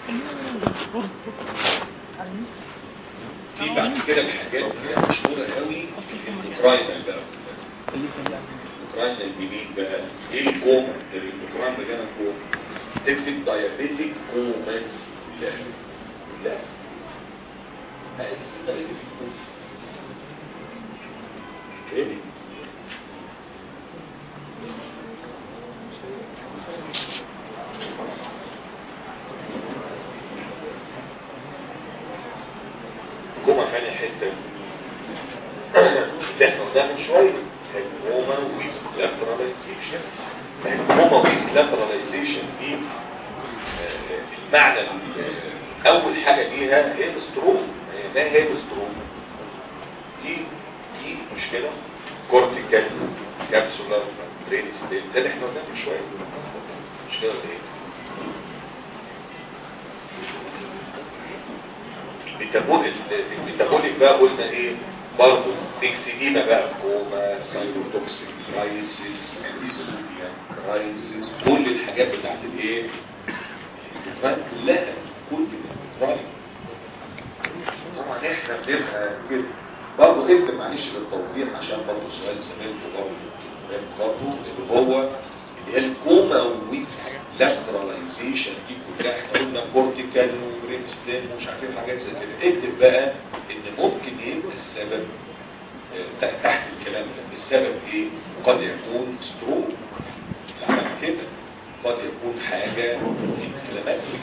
في بعد كده الحاجات اللي هي مشهوره قوي الاوكراينال بقى الاوكراينال الجديد بقى ايه الكوم الاوكراين ده جانا كوم تكتب دايابيتيك كوماس لا لا هذه diabetic coma. ايه كوما كان حته اللي احنا قلناها من شويه كوما ويز لاتراليزيشن كوما ويز لاتراليزيشن دي آه، المعنى ال- اول حاجه ليها هي الستروم ما هي الستروم دي دي مشكله كورتيكال كابسولار برين ستيل ده اللي احنا قلناه من شويه مشكله ايه الميتابوليك الميتابوليك بقى قلنا ايه برضه اكسيديما بقى كوما سايروتوكسيك كرايسيس انيزوبيا كرايسيس كل الحاجات بتاعت الايه الإنفاق كلها كل الإنفاق طبعا احنا بنبقى كده برضه اكتب معلش للتوضيح عشان برضه سؤال زميلته برضه برضه اللي هو اللي هي الكوما ويك لاتراليزيشن دي كلها احنا قلنا كورتيكال وبرين ستيم ومش عارفين حاجات زي كده اكتب بقى ان ممكن يبقى السبب آه، تحت الكلام ده السبب ايه؟ قد يكون ستروك عمل كده قد يكون حاجة انفلاماتوري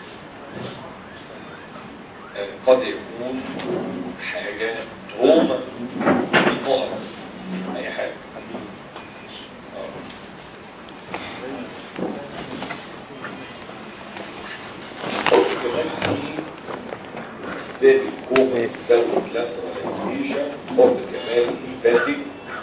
آه، قد يكون حاجة تروما نقط اي حاجة آه. حط كمان في باب الكوما تزود لاتراليزيشن حط كمان هيباتيك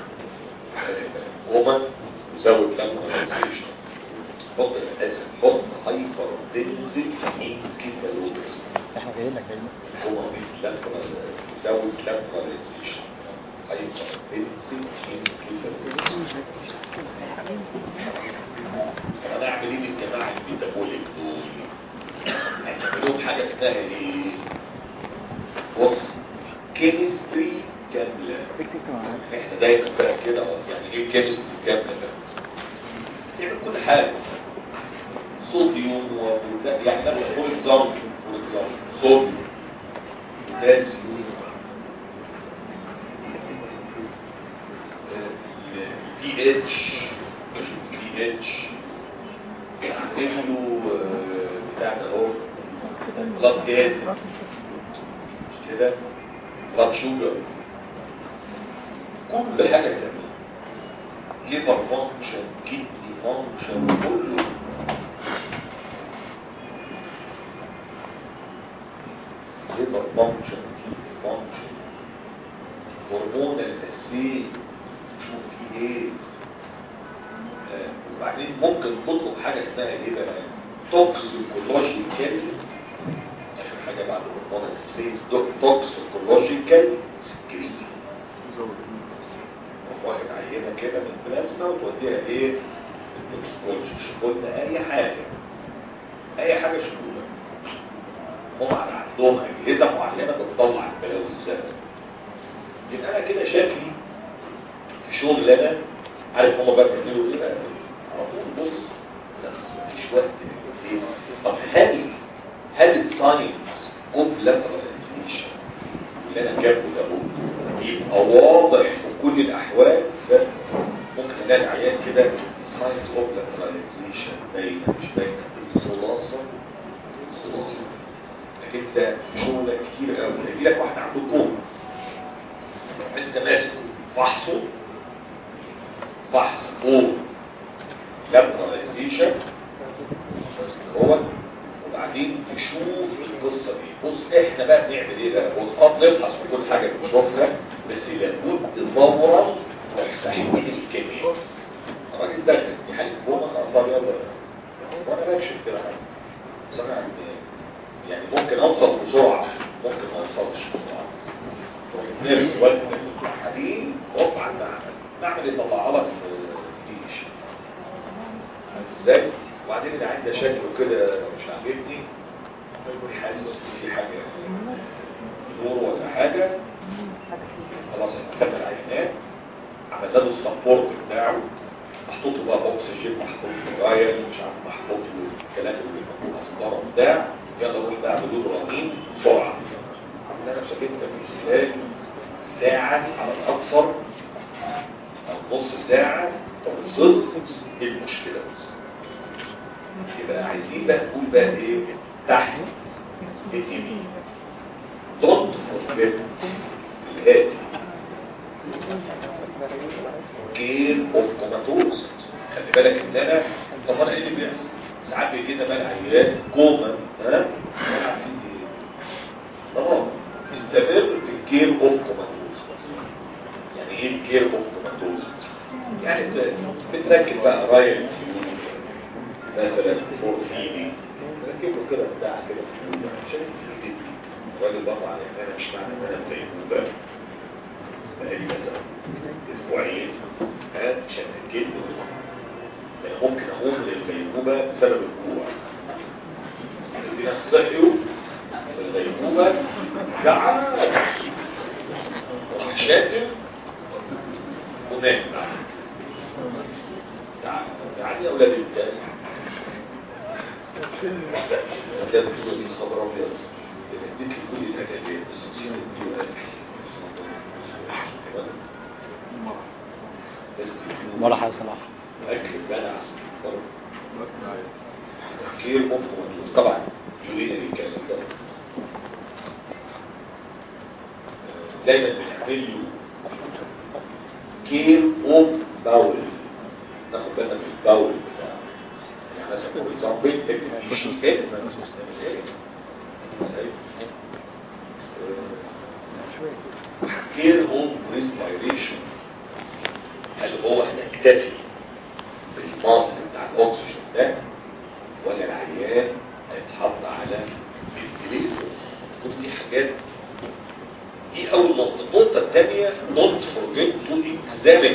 كوما تزود لاتراليزيشن حط الاسف حط هايبر تنزل انكيفالوبس احنا جايين لك جايين لك هو لاترال تزود لاتراليزيشن هايبر تنزل انكيفالوبس طب انا اعمل ايه للجماعه الميتابوليك دول هنعمل لهم حاجه اسمها ايه بص كيمستري كامله احنا دايما بقى كده اه، يعني ايه كيمستري كامله بقى تعمل كل حاجه صوديوم وبوتا يعني مثلا فور اكزامبل فور اكزامبل صوديوم بوتاسيوم بي اتش بي اتش له بتاع ده اهو بلاد جاز مش كده بلاد شوجر كل حاجه كده ليفر فانكشن كيدني فانكشن كله ليفر فانكشن كيدني فانكشن هرمون الاسيل شوف فيه ايه آه، وبعدين ممكن تطلب حاجه اسمها ايه بقى توكسيكولوجيكال اخر حاجه بعد هرمون الاسيل توكسيكولوجيكال سكرين واخد عينه كده من البلازما وتوديها ايه التوكسيكولوجي قلنا اي حاجه اي حاجه شغوله هم عندهم اجهزه معينه بتطلع البلاوي الزرقاء يبقى انا كده شكلي في شغل انا عارف هم بقى بيعملوا ايه بقى على طول بص لا بس مفيش وقت للتفكير. طب هل هل الساينس اوف لاتراليزيشن اللي انا جابه ده هو يبقى واضح في كل الاحوال ده ممكن الاقي العيان كده ساينس اوف لاتراليزيشن باينه مش باينه الخلاصه الخلاصه لكن انت شغلك كتير قوي يجي لك واحد عنده كوم انت ماسك فحصه فحص كوم لاتراليزيشن بس هو وبعدين تشوف القصة دي بص احنا بقى بنعمل ايه بقى بص اه بنبحث في كل حاجة بنشوفها بس لابد فورا تحتاج الكيمياء الراجل ده في حالة كوما خلاص يلا وانا بكشف كده حاجة بس انا يعني ممكن اوصل بسرعة ممكن ما اوصلش بسرعة نفس وقت الحديد هوب على المعمل المعمل يطلعها لك في فيش ازاي وبعدين العين ده شكله كده مش عاجبني حاسس في حاجة نور ولا حاجة خلاص احنا خدنا العينات عملنا له السبورت بتاعه محطوط له بقى اكسجين محطوط له رايل مش عارف محطوط له الكلام اللي بيحطوه اسطره بتاع يلا روح بقى اعملوا له رنين بسرعه عملنا نفسك انت في خلال ساعه على الاكثر او نص ساعه توصلت ايه المشكله يبقى عايزين بقى نقول بقى ايه تحت اي تي بي دونت فورجيت الاتي كير اوف كوماتوز خلي بالك ان انا طب انا ايه اللي بيحصل ساعات بيجي لنا بقى عيال كوما ها عارفين ايه خلاص استمر في الكير اوف كوماتوز يعني ايه الكير اوف كوماتوز يعني انت بتركب بقى رايل مثلا فور فيدي ركب له كده بتاع كده في الفيديو عشان يفيد الراجل برضه على ان انا مش معنى ان انا متيموبه بقالي مثلا اسبوعين ها شككت ممكن اقوم من الغيبوبه بسبب الجوع في ناس صحيوا من الغيبوبه جعان راح شاتم ونام تعالى يا اولاد الجاي ده بتقول لي خبر ابيض اديت لي كل الاجابات بس نسيت اديه مرة حسنة اكل بلع تفكير مفهوم طبعا جولينا الكاس ده دايما بنعمل له كير اوف باول ناخد بالنا من الباول بتاع يعني مثلا فور اكزامبل تكتب كير اوف ريسبيريشن هل هو هنكتفي بالماس بتاع الاكسجين ده ولا العيان هيتحط على الفنتليتور كل دي حاجات دي اول نقطه النقطه الثانيه don't forget to examine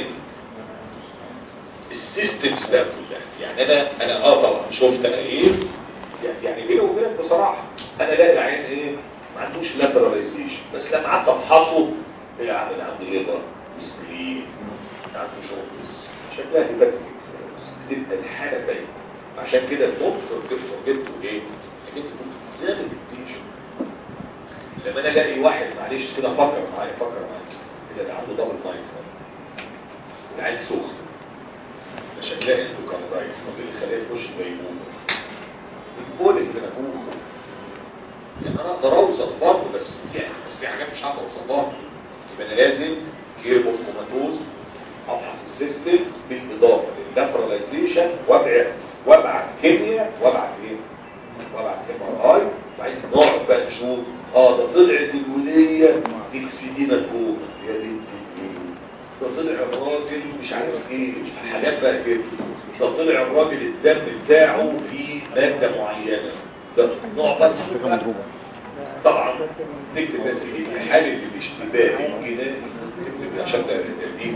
السيستمز بقى كلها يعني انا انا اه طبعا شفت انا ايه يعني بيني وبينك بصراحه انا لاقي العين ايه ما عندوش لاتراليزيشن بس لما قعدت افحصه ايه عامل عنده ليبر وسبلين عنده شغل شكلها هيباتيك تبقى الحالة باينة عشان كده الدكتور جبته جبته ايه؟ جبته زاد البيشن لما انا الاقي واحد معلش كده فكر معايا فكر معايا كده ده عنده دبل مايك العين سخن مش هتلاقي عنده كاردايتس طب اللي خلاه يخش الغيبوبه الفول اللي انا بقوله يعني انا اقدر اوصل برضه بس يعني بس في حاجات مش هقدر اوصل لها يبقى انا لازم كير اوف كوماتوز ابحث السيستمز بالاضافه لللاتراليزيشن وابعت وابعت كيمياء وابعت ايه وابعت ام ار اي وبعدين نقعد بقى نشوف اه ده طلعت الوليه تكسيدينا الكوما يا بنت ده طلع الراجل مش عارف ايه حاجات بقى كده ده طلع الراجل الدم بتاعه فيه ماده معينه ده نوع بس طبعا نكتب يا سيدي في حاله الاشتباه الجنائي عشان ده دي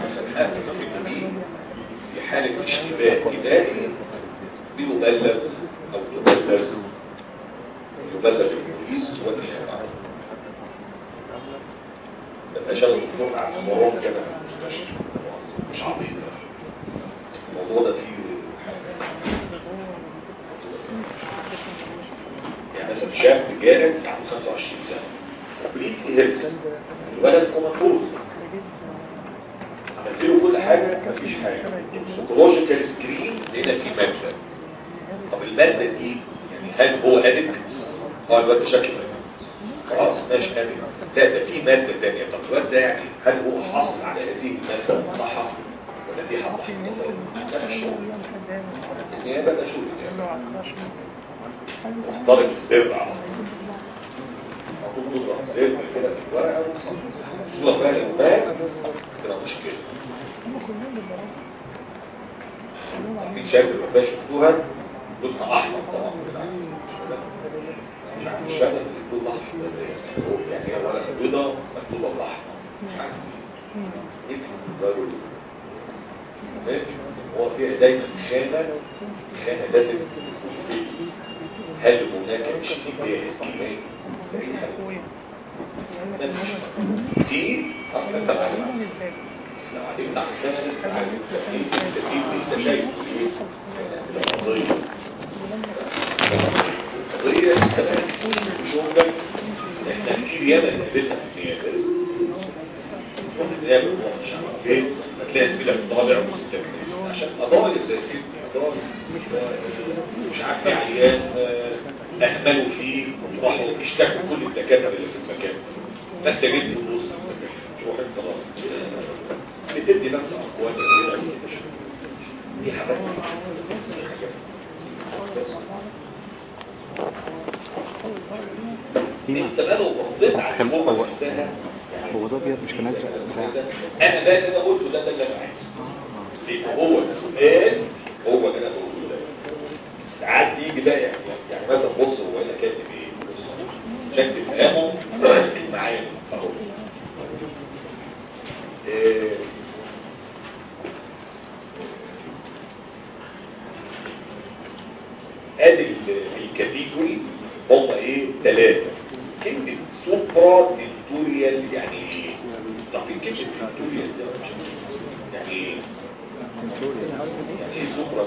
في حالة اشتباه جنائي بيبلغ او تبلغ يبلغ البوليس والنيابة عنه ده شغل الدكتور على مرون كده في المستشفى مش عبيط الموضوع ده فيه يعني مثلا شاب جارد عنده 25 سنة بريد هيرس الولد كوماتوز عملت له كل حاجة مفيش حاجة سيكولوجيكال سكرين لقينا في مادة طب المادة دي يعني هل هو ادكت؟ اه الواد شكله خلاص ماشي ادكت لا ده في مادة تانية طب الواد ده يعني هل هو حاصل على هذه المادة صح ولا دي حق لا مش هو النيابة ده شو النيابة ضرب السر على طول مطلوب سر كده في الورقة صورة بقى للباك تبقى مشكلة في شكل ما فيهاش شفتوها لونها احمر طبعا مش عارف الشكل اللي لون احمر يعني هي ورقة بيضاء مكتوبة باحمر مش عارف ايه الراجل هو فيها دايما خانة خانة لازم تكون هل هناك اشتباه كيميائي في أي حاجة؟ في أكثر معلومات لو علمت عن كده لسه عارف التفكير التفكير لسه شايف ايه القضية القضية لسه بقى مش واخدة احنا كتير ياما نقابلها في النيابة تروح النيابة تروح مش عارف ايه هتلاقي زميلك طالع وستك عشان قضايا زي كده قضايا مش عارف ايه عيان آه، اهملوا فيه وراحوا اشتكوا كل الدكاتره اللي في المكان فانت جيت تبص تروح انت غلط بتدي نفس اقوال كده دي حاجات دي حاجات انت بقى لو بصيت على خلي- الجمله هو- نفسها هو ده ابيض مش كان ازرق بتاع انا بقى كده قلته ده ده اللي انا عايزه لان هو السؤال هو اللي انا بقوله ده ساعات يجي بقى يعني يعني مثلا بص هو هنا كاتب ايه عشان تفهموا معايا اهو إيه، ادي ال- الكاتيجوري هم ايه ثلاثه كلمه سوبرا ديكتوريال يعني ايه طب كلمه ديكتوريال ده يعني ايه يعني ايه سوبرا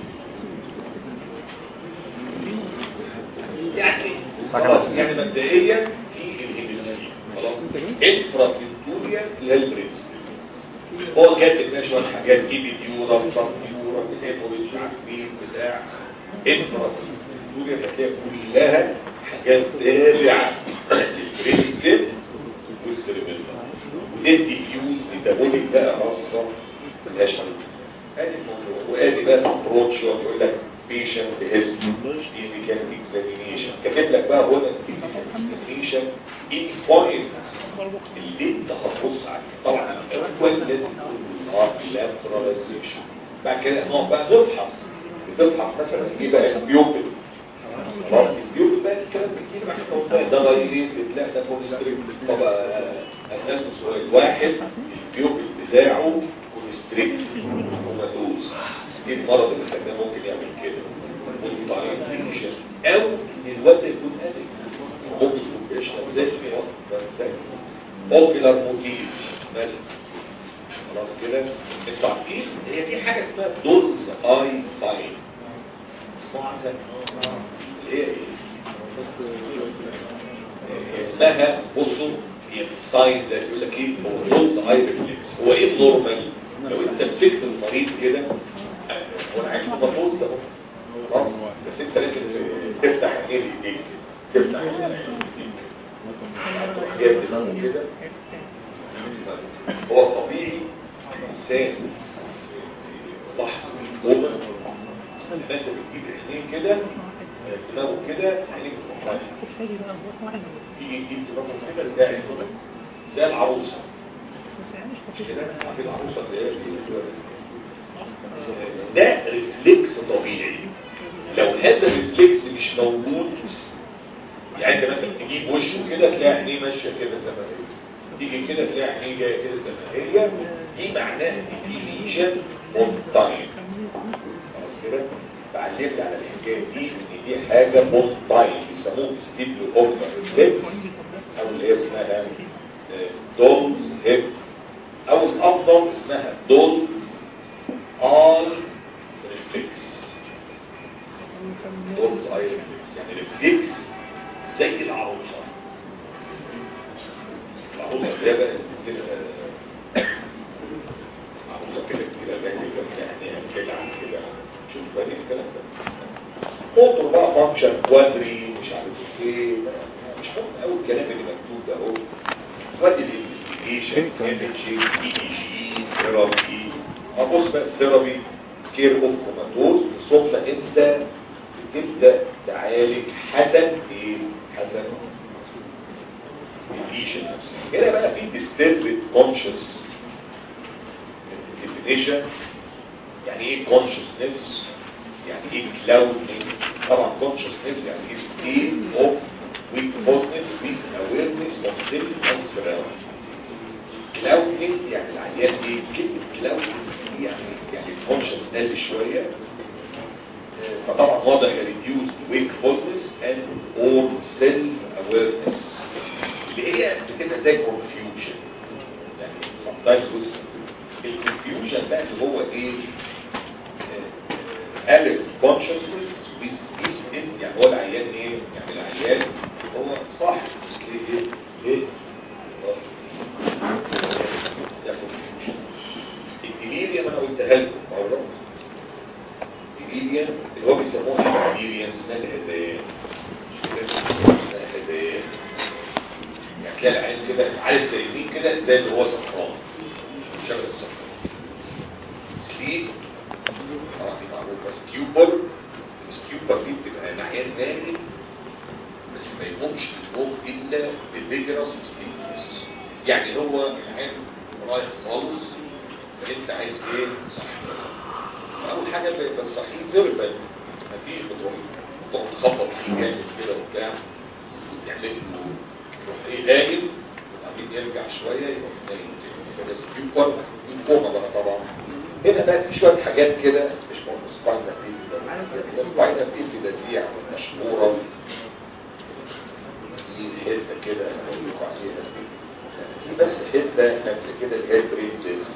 يعني خلاص يعني مبدئيا في الهيمسفير خلاص انفرا ديكتوريال اللي هي البرنس هو كاتب بقى شويه حاجات ايبيديورا وصابيورا بتاعه مش عارف مين بتاع انفرا ديكتوريال هتلاقي كلها حاجات تابعه للبريسكت والسيربيلا ودي ديفيوز ميتابوليك بقى خاصه ملهاش حل ادي الموضوع وادي بقى الابروتش يقول لك patient history physical examination كاتب لك بقى هنا examination in points اللي انت هتبص عليه طبعا الاول لازم تقول اه lateralization بعد كده نقعد بقى نفحص بتفحص مثلا ايه بقى البيوبل خلاص البيوبل بقى الكلام كتير ما احنا قلنا ده غيرين بتلاقي ده كونستريكت طب اسالكم سؤال واحد البيوبل بتاعه كونستريكت كوماتوز ايه المرض اللي خلاه ممكن يعمل كده والتايميشن او ان الواد يكون قادر ممكن يكون بيشرب زي الفيض اوكيلار موتيف مثلا خلاص كده انتوا عارفين هي في حاجه اسمها دولز اي ساين اسمعوا عنها اللي هي ايه؟ هي اسمها بصوا هي الساين ده يقول لك ايه هو دولز اي ريفلكس هو ايه النورمال لو انت مسكت المريض كده هو انا عايز مفروض ده خلاص بس انت لازم تفتح عينيه بايديك تفتح عينيه بايديك تروح جايب دماغه كده هو طبيعي الانسان لحظه الجمعه لما انت بتجيب عينيه كده دماغه كده عينيك بتروح رايحه يجي يجيب دماغه كده تلاقي زي العروسه مش كده عارف العروسه اللي هي ده ريفلكس طبيعي لو هذا الريفلكس مش موجود يعني انت مثلا تجيب وشه كده تلاقي عينيه ماشيه كده زي ما هي تيجي كده تلاقي عينيه جايه كده زي ما هي دي معناها ان في ليجن اون تايم خلاص كده فعلمت على الحكايه دي ان دي حاجه اون تايم بيسموه ستيبلو اوفر ريفلكس او اللي هي اسمها دولز هيب او الافضل اسمها دولز اي ريفلكس دولز اي ريفلكس يعني ريفلكس زي العروسه العروسه اللي هي بقى كده عروسه كده كده باهي كده يعني كده عن كده شوف بقى الكلام ده قطر بقى فانكشن كوادري مش عارف ايه مش مهم قوي الكلام اللي مكتوب ده اهو وادي الانفستيجيشن ام اتش اي اي جي ثيرابي ابص بقى الثيرابي كير اوف كوماتوز ثم انت بتبدا تعالج حسب ايه حسب الليشن نفسه هنا بقى في disturbed conscious definition يعني ايه consciousness يعني ايه clouding طبعا consciousness يعني ايه state of wakefulness with awareness of self and surroundings clouding يعني العيان ايه كلمة clouding دي يعني يعني الكونشس قل شوية فطبعا واضح reduced wakefulness حاجه زي كونفيوجن يعني sometimes الكونفيوجن بقى اللي هو ايه الف كونشسنس يعني هو العيان ايه يعني العيان هو صح بس ليه ايه ايه ده confusion. الديليريا ما انا قلتها لكم مره الديليريا اللي هو بيسموها الديليريا اسمها الهذيان اسمها الهذيان يعني تلاقي العين كده عارف زي مين كده زي اللي هو سكران شبه السكران سليب اه دي معروفه سكيوبر السكيوبر دي بتبقى العيان نايم بس ما يقومش النوم الا بالفيجرس سليبنس يعني هو العين رايح خالص فانت عايز ايه صحيح اول حاجه بتصحيه فيربال مفيش بتروح تقعد تخبط فيه جامد كده وبتاع يعمل له يروح ايه قايم وبعدين يرجع شويه يروح نايم تاني فده سكيوبر كوما بقى طبعا هنا بقى في شويه حاجات كده مش مهم سباينا بيفي ده سباينا بيفي ده دي يعني مشهوره دي حته كده هقول لكم عليها دي بس حته قبل كده اللي هي برين ديسك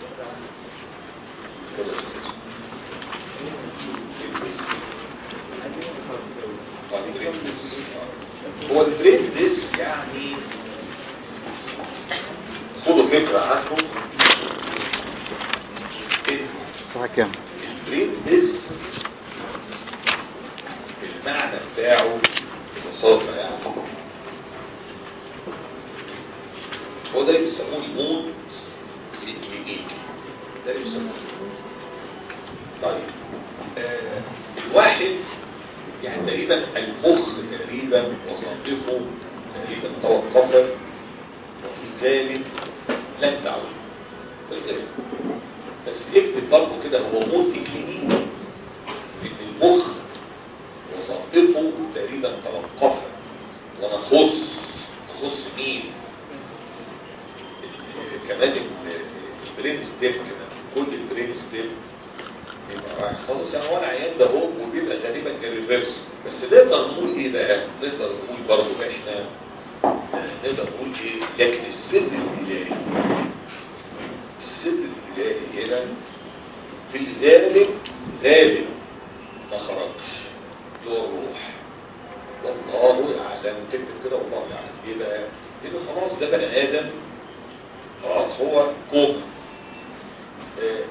هو البرين ديسك يعني خدوا فكرة عنه صح كام البرين ديسك المعنى بتاعه ببساطة يعني هو ده بيسموه الموت الكلينيكي ده بيسموه طيب آه الواحد يعني تقريبا المخ تقريبا وظائفه تقريبا توقفت وفي ذلك لن تعود بالغالب. بس اكتب برضه كده هو موت كلينيكي ان المخ وظائفه تقريبا توقفت وانا خص خص مين كمان البرين ستيم كمان كل البرين ستيم يبقى رايح خالص يعني هو العيان ده هو وبيبقى غالبا الريفرس بس نقدر نقول ايه بقى نقدر نقول برضه احنا نقدر نقول ايه لكن السر الالهي السر الالهي هنا في الغالب غالب ما خرجش جوه الروح والله يعلم تكتب كده والله يعلم ايه بقى لانه خلاص ده بني ادم خلاص هو كوم آه،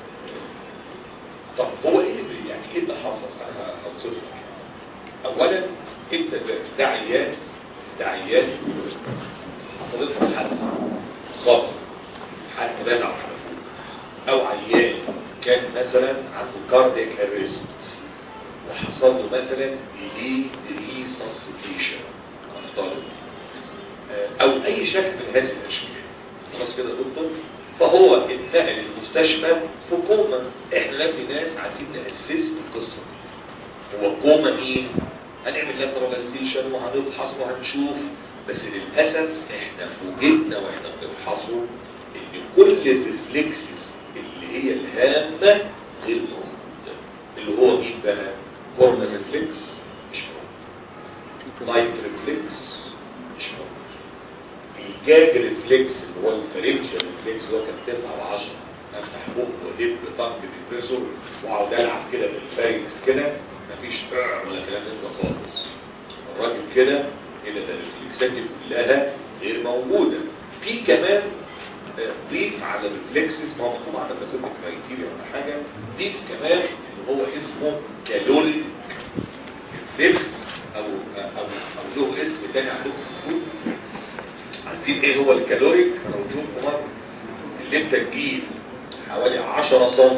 طب هو ايه اللي يعني ايه اللي حصل انا هوصفه اولا انت ده عيان ده عيان حصلت له حادثه خطر حد نزع او عيان كان مثلا عنده كاردياك اريست وحصل له مثلا ديلي ريسسيتيشن نفترض آه، او اي شكل من هذه الاشكال خلاص كده يا دكتور فهو اتنقل المستشفى في كوما احنا لازم ناس عايزين ناسس القصه دي هو كوما مين هنعمل لاتراليزيشن وهنفحص وهنشوف بس للاسف احنا فوجئنا واحنا بنفحصه ان كل الريفلكسز اللي هي الهامه غير موجوده اللي هو مين بقى كورنر ريفلكس مش موجود لايت ريفلكس مش موجود الجاج ريفلكس اللي هو الفرنجة ريفلكس اللي هو كان 9 و10 افتح بق ودب طنج ديبريسور واقعد العب كده بالفارنكس كده مفيش آه ولا كلام ده خالص الراجل كده كده ده الريفلكسات دي كلها غير موجوده في كمان آه، ضيف على الريفلكسز ما هو مكتوب على مسافه كرايتيريا ولا حاجه ضيف كمان اللي هو اسمه كالوري ريفلكس او او او له اسم تاني عندكم في الكتب عارفين ايه هو الكالوريك انا قلت لكم مره اللي انت تجيب حوالي 10 سم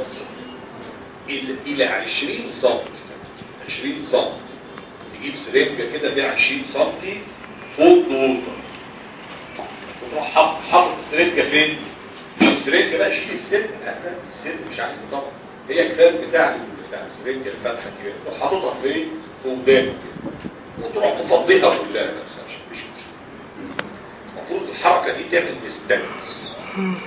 الى الى 20 سم 20 سم تجيب سرنجه كده بيها 20 سم فوق دول وتروح حاطط حاطط السرنجه فين؟ مش السرنجه بقى شيل السن لا لا السن مش عارف طبعا هي كفايه بتاع بتاع السرنجه الفاتحه كده تروح حاططها فين؟ في قدامك كده وتروح مفضيها كلها ما تخافش مفيش مشكله المفروض الحركة دي تعمل ديستانس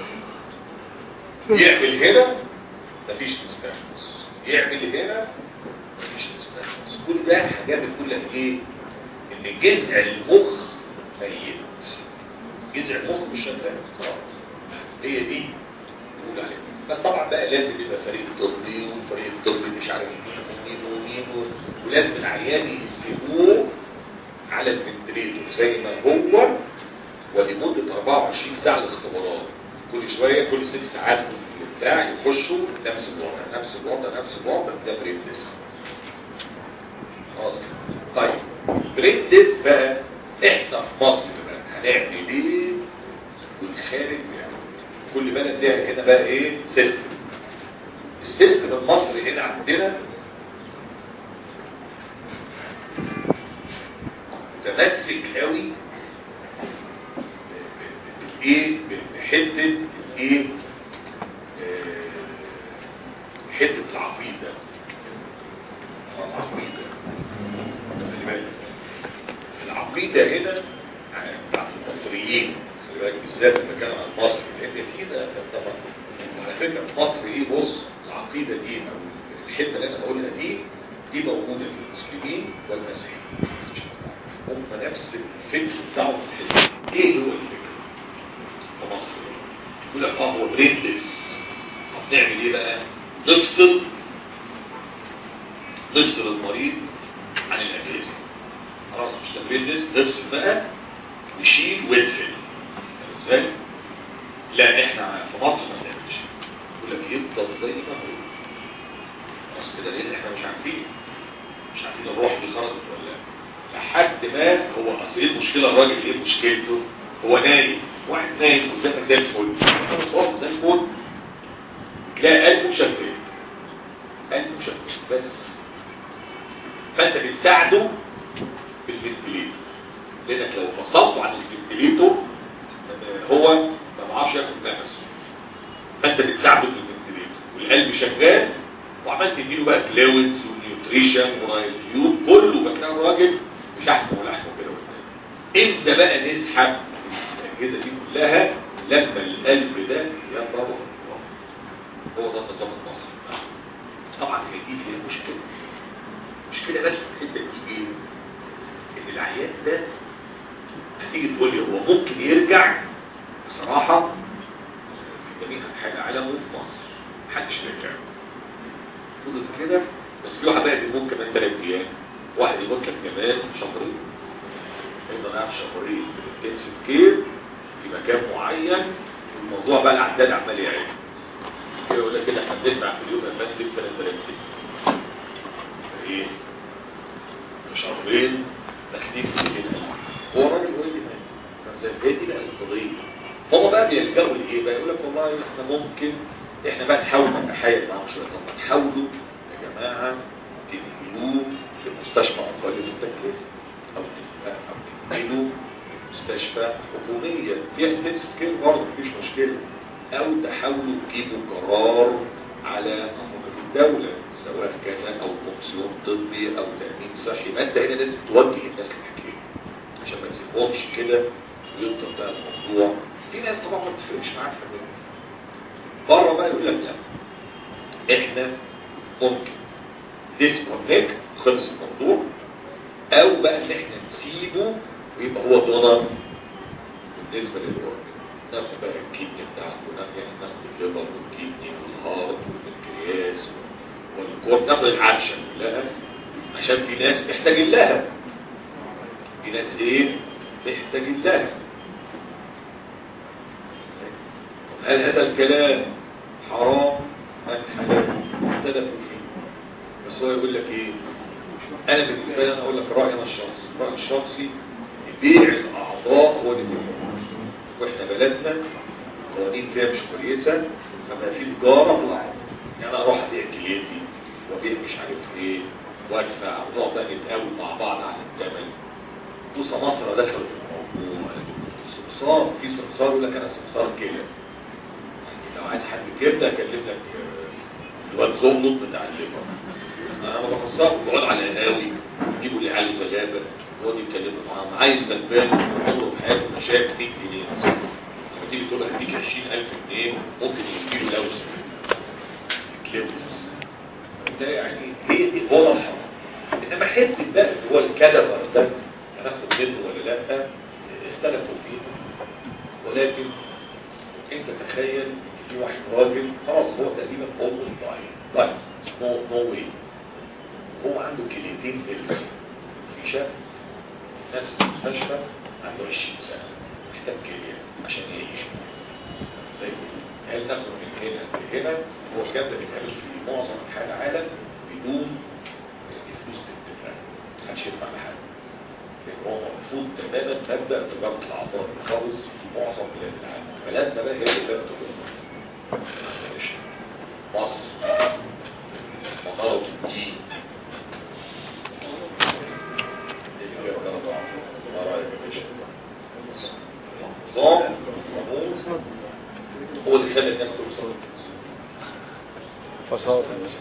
يعمل هنا مفيش ديستانس يعمل هنا مفيش ديستانس كل ده حاجات بتقول لك ايه ان جذع المخ ميت جذع المخ مش شغال خلاص هي دي نقول عليها بس طبعا بقى لازم يبقى فريق طبي والفريق الطبي مش عارف مين ومين ومين و- ولازم العيان يسيبوه على الفنتريتور زي ما هو ولمدة 24 ساعة الاختبارات كل شوية كل ست ساعات بتاع يخشوا نفس الوضع نفس الوضع نفس الوضع ده بريد ديسك خلاص كده. طيب بريد ديسك بقى احنا في مصر بقى هنعمل ايه والخارج بيعمل كل بلد ليها هنا بقى ايه سيستم السيستم المصري هنا عندنا متمسك قوي ايه بحته ايه آه، حته العقيده آه، العقيده خلي بالك العقيده هنا آه، بتاعت المصريين خلي بالك بالذات لما كانوا عن مصر لان فينا طبعا على فكره في مصر ايه بص العقيده دي او الحته اللي انا بقولها دي دي موجوده في المسلمين والمسيحيين هم نفس الفكر بتاعهم في الحته دي. ايه هو الفكر في مصر يقول لك اه هو بريدلس طب نعمل ايه بقى نفصل نفصل المريض عن الاجهزه خلاص مش ده بريدلس نفصل بقى نشيل ويدفن فاهم ازاي لا احنا في مصر ما بنعملش يقول لك يفضل زي ما هو خلاص كده لان احنا مش عارفين مش عارفين الروح دي خرجت ولا لا لحد ما هو اصل ايه المشكله الراجل ايه مشكلته هو نايم واحد نايم قدامك زي الفل خلاص زي الفل تلاقي قلبه شغال قلبه شغال بس فانت بتساعده بالفنتليتور لانك لو فصلته عن الفنتليتور هو ما بعرفش ياخد نفسه فانت بتساعده بالفنتليتور والقلب شغال وعمال تديله بقى فلويدز ونيوتريشن ورايليوت كله بتلاقي الراجل مش احسن ولا احسن كده ولا كده. امتى بقى نسحب الاجهزه دي كلها لما القلب ده يضرب هو ده النظام المصري طبعا هي دي فيها مشكله مشكله بس في الحته دي ايه؟ ان العيان ده هتيجي تقول لي هو ممكن يرجع بصراحه في جميع انحاء العالم وفي مصر محدش رجع فضل كده بس في واحد بقى يموت كمان ثلاث ايام واحد يموت لك كمان شهرين يفضل قاعد شهرين في الانتنسيف كير في مكان معين الموضوع بقى العداد عمال يعيد كده يقول لك كده احنا بندفع في اليوم يا فندم 3000 جنيه ايه شهرين داخلين في 200000 هو الراجل يقول لي طب زي هي دي بقى القضيه هم بقى بيلجأوا لايه بقى يقول لك والله احنا ممكن احنا بقى نحاول نتحايل معاهم شويه طب ما تحاولوا يا جماعه تنقلوه لمستشفى اقل في التكلفه او أو تنقلوه مستشفى حكوميه فيها انتنسيف كير برضه مفيش مشكله او تحاولوا تجيبوا قرار على نفقه الدوله سواء كان او كومسيون طبي او تامين صحي يبقى انت هنا لازم توجه الناس للحكايه عشان ما تسيبهمش كده ويفضل بقى الموضوع في ناس طبعا ما بتفرقش معاك في الحاجات دي. بره بقى يقول لك لا احنا ممكن ديسكونكت خلص الموضوع او بقى ان احنا نسيبه ويبقى هو دونر بالنسبه للاورجن ناخد بقى الكيدني بتاعته يعني ناخد الليفر والكيدني والهارت والبنكرياس والكور ناخد العفشه كلها عشان في ناس محتاجين لها في ناس ايه محتاجين لها هل هذا الكلام حرام ام حلال اختلفوا فيه بس هو يقول لك ايه انا بالنسبه لي انا اقول لك رايي انا الشخصي رايي الشخصي بيع الاعضاء هو اللي بيحكم واحنا بلدنا قوانين فيها مش كويسه لما في تجاره في الاعضاء يعني انا اروح ابيع كليتي وابيع مش عارف ايه وادفع ونقعد بقى نتقاوم مع بعض على الثمن بص مصر دخلت في الموضوع السمسار في سمسار يقول لك انا سمسار كده لو عايز حد كبده اكلم لك آه، الواد زملط بتاع الليفر انا ما بخصصه بقعد على القهاوي يجيبوا اللي عيال غلابه يقعدوا يتكلموا معاهم عايز غلبان عمره في حياته ما شاف 100 جنيه لما تيجي تقول له هديك 20000 جنيه ممكن يجيله لوز يتلوث ده يعني هي دي هو الحرام انما حته بقى اللي هو الكدبر ده هناخد منه ولا لا اختلفوا فيه ولكن انت تخيل ان في واحد راجل خلاص هو تقريبا اولموست ضايع طيب نو نو واي هو عنده كليتين هيلث في شاب في نفس المستشفى عنده 20 سنه محتاج كليه عشان يعيش زي هل ناخد من هنا لهنا هو الكلام ده بيتعمل في معظم انحاء العالم بدون فلوس تدفع محدش يدفع لحد لان هو مرفوض تماما مبدا تجاره الاعضاء خالص في معظم بلاد العالم بلادنا بقى هي اللي بلاد مصر منارة الدين نظام قانون هو اللي خلى الناس توصل فصار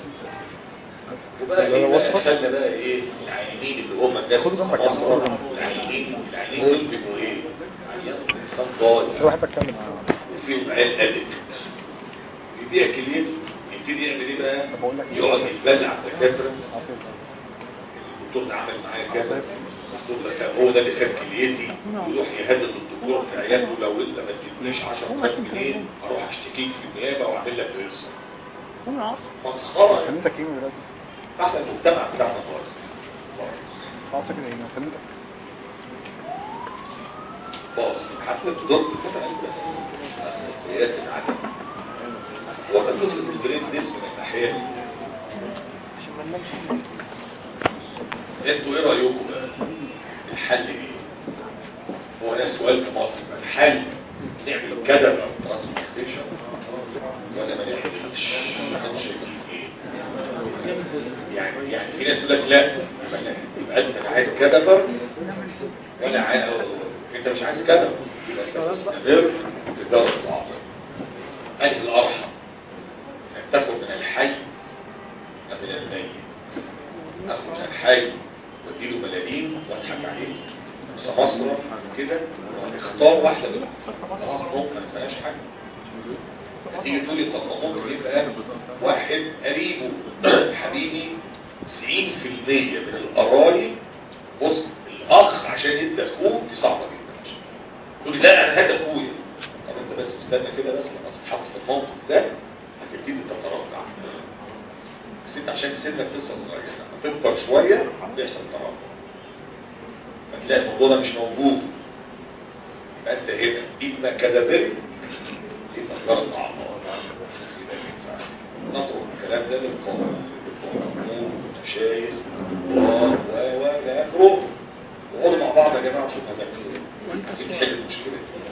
وبقى اللي ايه أنا بقى وصفة؟ خلى بقى ايه العينين اللي هم الناس خد جنبك يا عم. مصر العينين العينين دول بيبقوا ايه عيان انسان ضايع بس الواحد بتكلم معاه وفيهم عيال ادك يبيع كليته يبتدي يعمل ايه بقى طب أقول لك إيه؟ يقعد يتبلع على الدكاتره عافية. الدكتور ده عمل معايا كذا الدكتور ده كان- هو ده اللي خد كليتي يروح يهدد الدكتور في عيادته لو انت ما تدينيش 10000 جنيه اروح اشتكيك في النيابه واعمل لك رزق مسخره يعني. كلمتك ايه من دلوقتي؟ احنا المجتمع بتاعنا خالص خلاص كده ايه أنا كلمتك باظ حتى الضغط كده قياس العدد هو كان جزء من البرين ديس من الناحيه دي انتوا ايه رايكم بقى الحل ايه هو ده السؤال في مصر بقى الحل نعمل كده او ترانسبورتيشن ولا ما نعملش احنا شايفين ايه يعني يعني في ناس يقول لك لا يبقى انت عايز كدبر ولا عايز انت مش عايز كدبر يبقى تستمر في دار الضعف انهي الارحم انك تاخد من الحي أم من الميت اخد من الحي واديله ملايين واضحك عليه سمسرة كده اختار واحدة منهم اه ممكن ما فيهاش حاجة تيجي تقولي طب ما ممكن يبقى واحد قريبه حبيبي 90% من القرايب بص الاخ عشان يدي اخوه دي صعبه جدا تقول لي لا انا هدى اخويا طب انت بس استنى كده بس لما تتحط في الموقف ده هتبتدي تتراجع بس انت عشان سنك لسه صغير لما تكبر شويه بيحصل تراجع فتلاقي الموضوع ده مش موجود يبقى انت هنا اما كدابري يبقى تجاره اعمار نترك الكلام ده للقانون للقانون شايف و و و الى اخره وقولوا مع بعض يا جماعه شوف هنعمل ايه عايزين نحل المشكله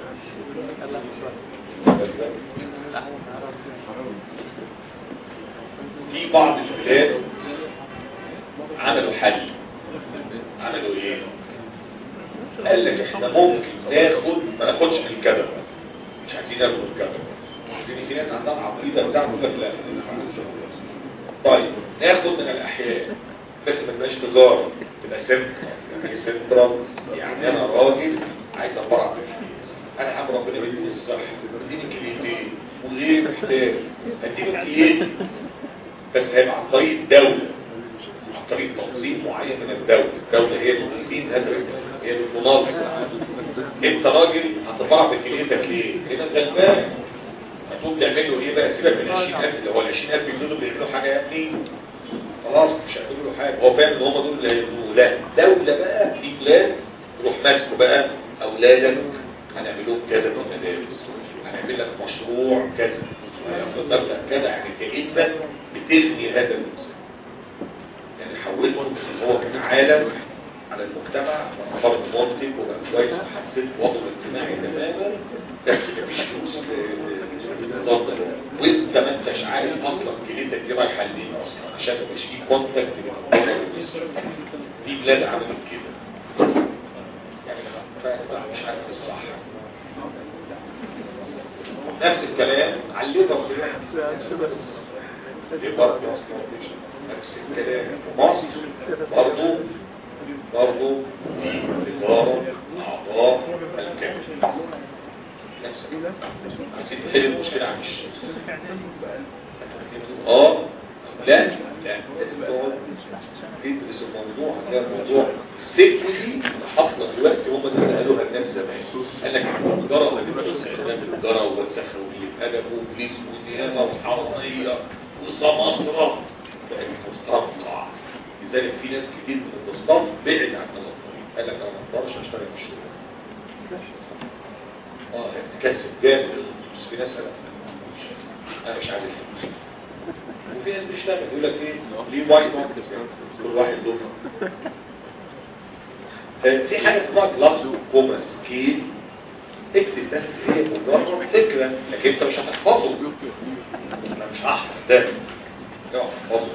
في بعض البلاد عملوا حل عملوا ايه قال لك احنا ممكن ناخد ما ناخدش من الكذب مش عايزين ناخد من الكذب لان في ناس عندها عقيده بتاعت تقول لك لا طيب ناخد من الاحياء بس ما تبقاش تجاره تبقى سنترال يعني سنترال يعني انا راجل عايز ابرع بالفلوس انا عم ربنا يديني الصحه يديني كليتين وغير محتاج اديله كليتين بس هيبقى عن طريق الدوله عن طريق تنظيم معين من الدوله الدوله هي اللي بتدين هذا هي اللي بتنظم انت راجل هتبرع بكليتك ليه؟ هنا غلبان هتقوم تعمل له ايه بقى سيبك من 20000 اللي هو ال 20000 دول بيعملوا حاجه يا ابني خلاص مش هيعملوا له حاجه هو فاهم ان هم دول اللي هيعملوه لا الدوله بقى في بلاد تروح ماسكه بقى اولادك هنعمل لهم كذا في المدارس هنعمل لك مشروع كذا هياخد مبلغ كذا يعني كانك بتغني هذا الانسان يعني حولته ان هو كان عالم على المجتمع وفرد منتج وبقى كويس وحسيت وضعه الاجتماعي تماما بس مفيش فلوس بالظبط ده. وانت ما انتش عارف اصلا كليتك دي رايحه لمين اصلا عشان مش في كونتاكت في بلاد عملت كده يعني فأنا مش عارف الصح نفس الكلام على الليبر الليبر نفس الكلام مصر برضه برضه في إدارة أعضاء الكامل نفس عايزين نحل المشكلة عن الشيء اه لا لا لازم تقعد تدرس الموضوع ده موضوع السكه دي اللي حاصله دلوقتي هم اللي قالوها الناس زمان قال لك التجاره واستخدام التجاره والسخه واللي ادب وبوليس ونيابه وحراميه وسماسره بقت مستنقع لذلك في ناس كتير من التصنيف بعد عن هذا الطريق قال لك انا ما اقدرش اشتغل في الشغل اه تكسب جامد بس في ناس قالت انا مش عايز الفلوس وفي ناس بتشتغل يقول لك ايه ليه وايت كل واحد له في حاجه اسمها كلاس كوما سكيل اكتب بس ايه مجرد فكره لكن انت مش هتحفظه انا مش هحفظ ده لا احفظه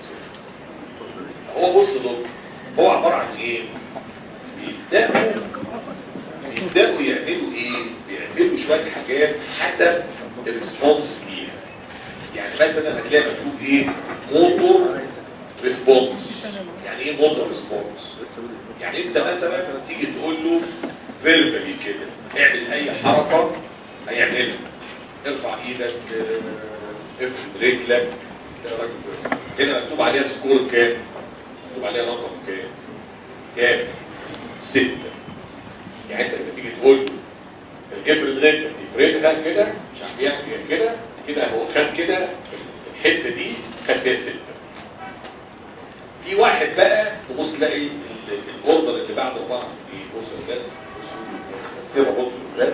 هو بص دول هو عباره عن ايه بيبداوا بيبداوا يعملوا ايه بيعملوا شويه حاجات حسب الريسبونس ليها يعني مثلا هتلاقي مكتوب ايه موتور ريسبونس يعني ايه موتور ريسبونس يعني انت مثلا تيجي تقول له فيربالي كده اعمل اي حركه هيعملها ارفع ايدك اه، افرد رجلك ده راجل كويس. هنا مكتوب عليها سكور كام مكتوب عليها رقم كام كام ستة يعني انت لما تيجي تقول له افرد رجلك يفردها كده مش عارف يعمل كده كده هو خد كده الحته دي خد فيها ستة في واحد بقى تبص تلاقي ال- الاوردر اللي بعده بعض في بص ازاي بصوا بص ازاي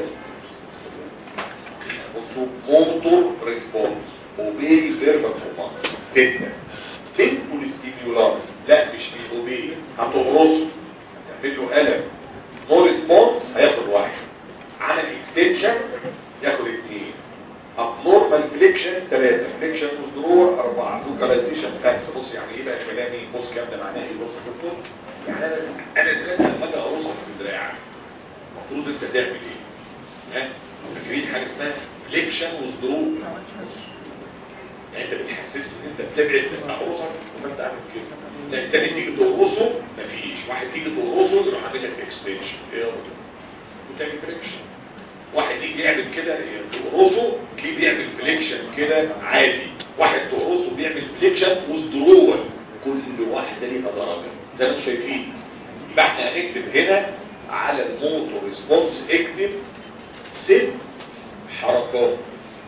بصوا موتور ريسبونس اوبي فيربال كوماند ستة سيمبل ستيمولار لا مش اوبي هتقرصه تعمل له قلم نو ريسبونس هياخد واحد عمل اكستنشن ياخد اثنين ابنورمال فليكشن ثلاثة فليكشن وزدرور أربعة لوكاليزيشن خمسة بص يعني ايه بقى كلامي بص كام ده معناه ايه بص دكتور يعني انا انا دلوقتي لما اجي ارصك في دراعك المفروض انت تعمل ايه؟ ها؟ فاكرين حاجه اسمها فليكشن وزدرور يعني انت بتحسسني ان انت بتبعد من عروسك وانت عامل كده لا التاني تيجي تقرصه مفيش واحد تيجي تقرصه يروح عامل لك اكستنشن ايه يا راجل؟ وتاني فليكشن واحد يجي يعمل كده تقرصه تلاقيه بيعمل فليكشن كده عادي واحد تقرصه بيعمل فليكشن وزدرول كل واحده ليها درجه زي ما انتم شايفين يبقى احنا هنكتب هنا على الموتور ريسبونس اكتب ست حركات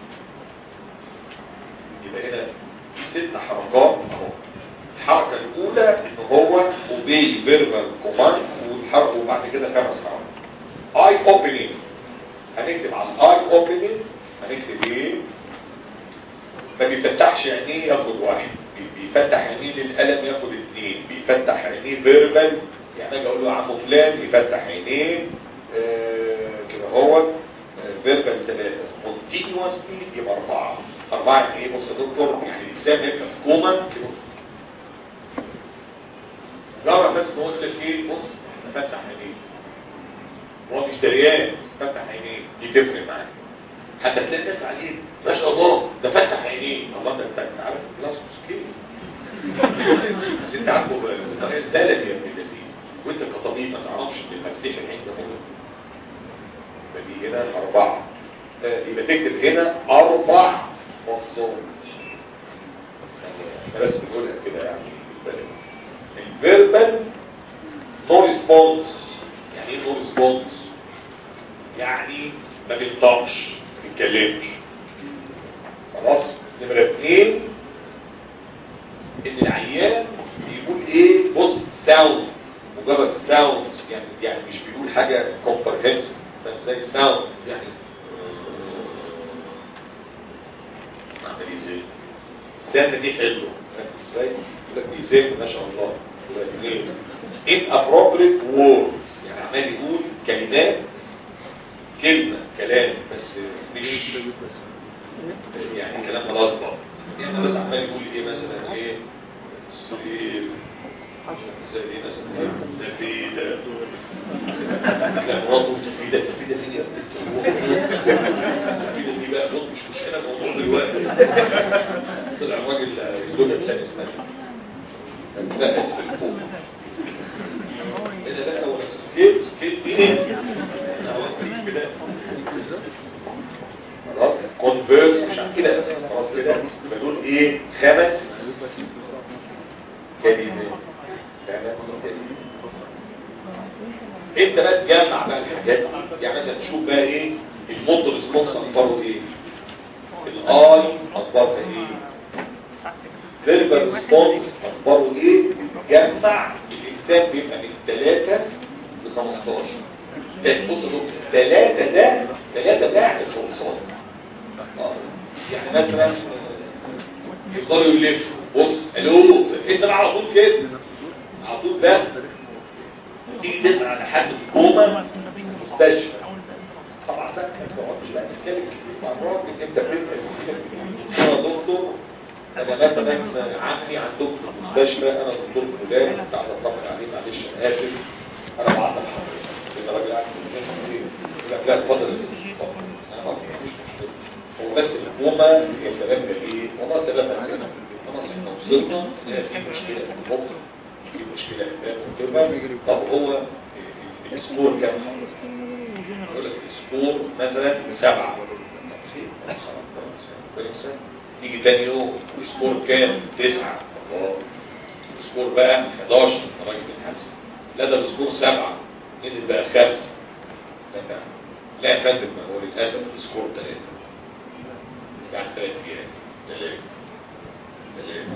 يبقى هنا في ست حركات اهو الحركه الاولى ان هو اوبي فيربال كوماند والحركه وبعد كده خمس حركات اي اوبننج هنكتب على الاي اوبننج هنكتب ايه ما بيفتحش عينيه ياخد واحد بي- بيفتح عينيه للقلم ياخد اثنين بيفتح عينيه فيربال يعني اجي اقول له يا عم فلان يفتح عينيه آه كده هو فيربال ثلاثة سبونتينوسلي يبقى أربعة أربعة يعني إيه بص يا دكتور يعني الإنسان يبقى في كوما كده جرب بس نقول لك إيه بص فتح عينيه هو مش دريان بس فتح عينيه دي تفرق معاه حتى تلاقي الناس عليه ما شاء الله ده فتح عينيه الله ده انت أنت عارف خلاص مسكين بس انت عارفه بطريقه بلدي يا ابن اللذين وانت كطبيب ما تعرفش ان المفتاح العين ده مهم فدي هنا أربعة آه، يبقى تكتب هنا أربع فصول أنا بس بقولها كده يعني الفيربال نو ريسبونس يعني ايه نو ريسبونس؟ يعني ما بينطقش ما بيتكلمش خلاص نمرة اثنين ان العيان بيقول ايه بص ساوند مجرد ساوند يعني يعني مش بيقول حاجة كومبرهنسيف زي ساوند يعني اعمل ازاي السنة دي حلوة ازاي يقول لك دي زين ما شاء الله يقول لك ايه inappropriate word يعني عمال يقول كلمات كلمة كلام بس مش يعني كلام خلاص بقى يعني بس عمال يقول ايه مثلا ايه سرير زي ايه مثلا ايه تفيدة لا مراته تفيدة تفيدة مين يا بنت تفيدة دي بقى بص مش مشكلة الموضوع دلوقتي طلع الراجل الزوجة الثاني اسمها لا اسف الفوق ايه ده لا هو سكيل سكيل مين كده خلاص كونفيرس مش عارف كده خلاص كده بدون ايه خمس كلمة فعلا كلمة انت بقى تجمع بقى الحاجات دي يعني مثلا تشوف بقى ايه الموتور ريسبونس اخباره ايه الاي اخبارها ايه فيربال ريسبونس اخباره ايه جمع الاجزام بيبقى من 3 ل 15 ده بص يا دكتور 3 ده 3 ده يعني خلصان آه. يعني مثلا يفضلوا يلفوا بص الو انت بقى على طول كده على طول ده تيجي تسأل على حد في كوما مستشفى طبعا بقى ما تقعدش بقى تتكلم كتير مع الراجل انت بتسأل كتير يا دكتور انا مثلا عمي عندكم في المستشفى انا دكتور فلان كنت عايز اطمن عليه معلش انا اسف انا بعت لحضرتك انت راجل قاعد في المستشفى ايه؟ يقول لك لا اتفضل يا دكتور اتفضل. انا ما فيش مشكله هو بس الحكومه هي سببها ايه؟ والله سببها عندنا خلاص احنا وصلنا لا في مشكله في المخ في مشكله في الكلمه طب هو السكور كام؟ يقول لك السكور مثلا سبعه كويسه تيجي تاني يوم السكور كام؟ تسعه الله السكور بقى 11 راجل الحسن لا ده السكور سبعه نزل بقى خمسه لا لا يا فندم هو للاسف السكور ثلاثه يعني ثلاث ايام ثلاثه ثلاثه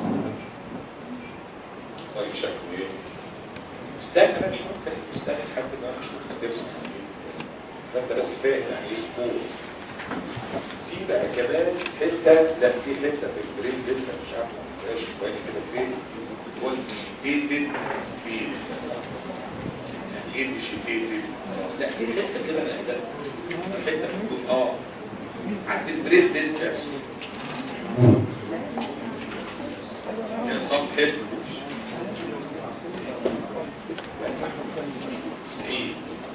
طيب شكله ايه؟ استنى بقى شويه استنى لحد ما اشوف هترسم فانت بس فاهم يعني ايه سكور في بقى كمان حته لا في حته في البرين لسه مش عارف ما فيهاش شويه كده فين كوانتيتيف سبيد يعني ايه ديشيتيتيف لا في حته كده انا ده حته في اه عند البرين ديستنس يعني صفحه ايه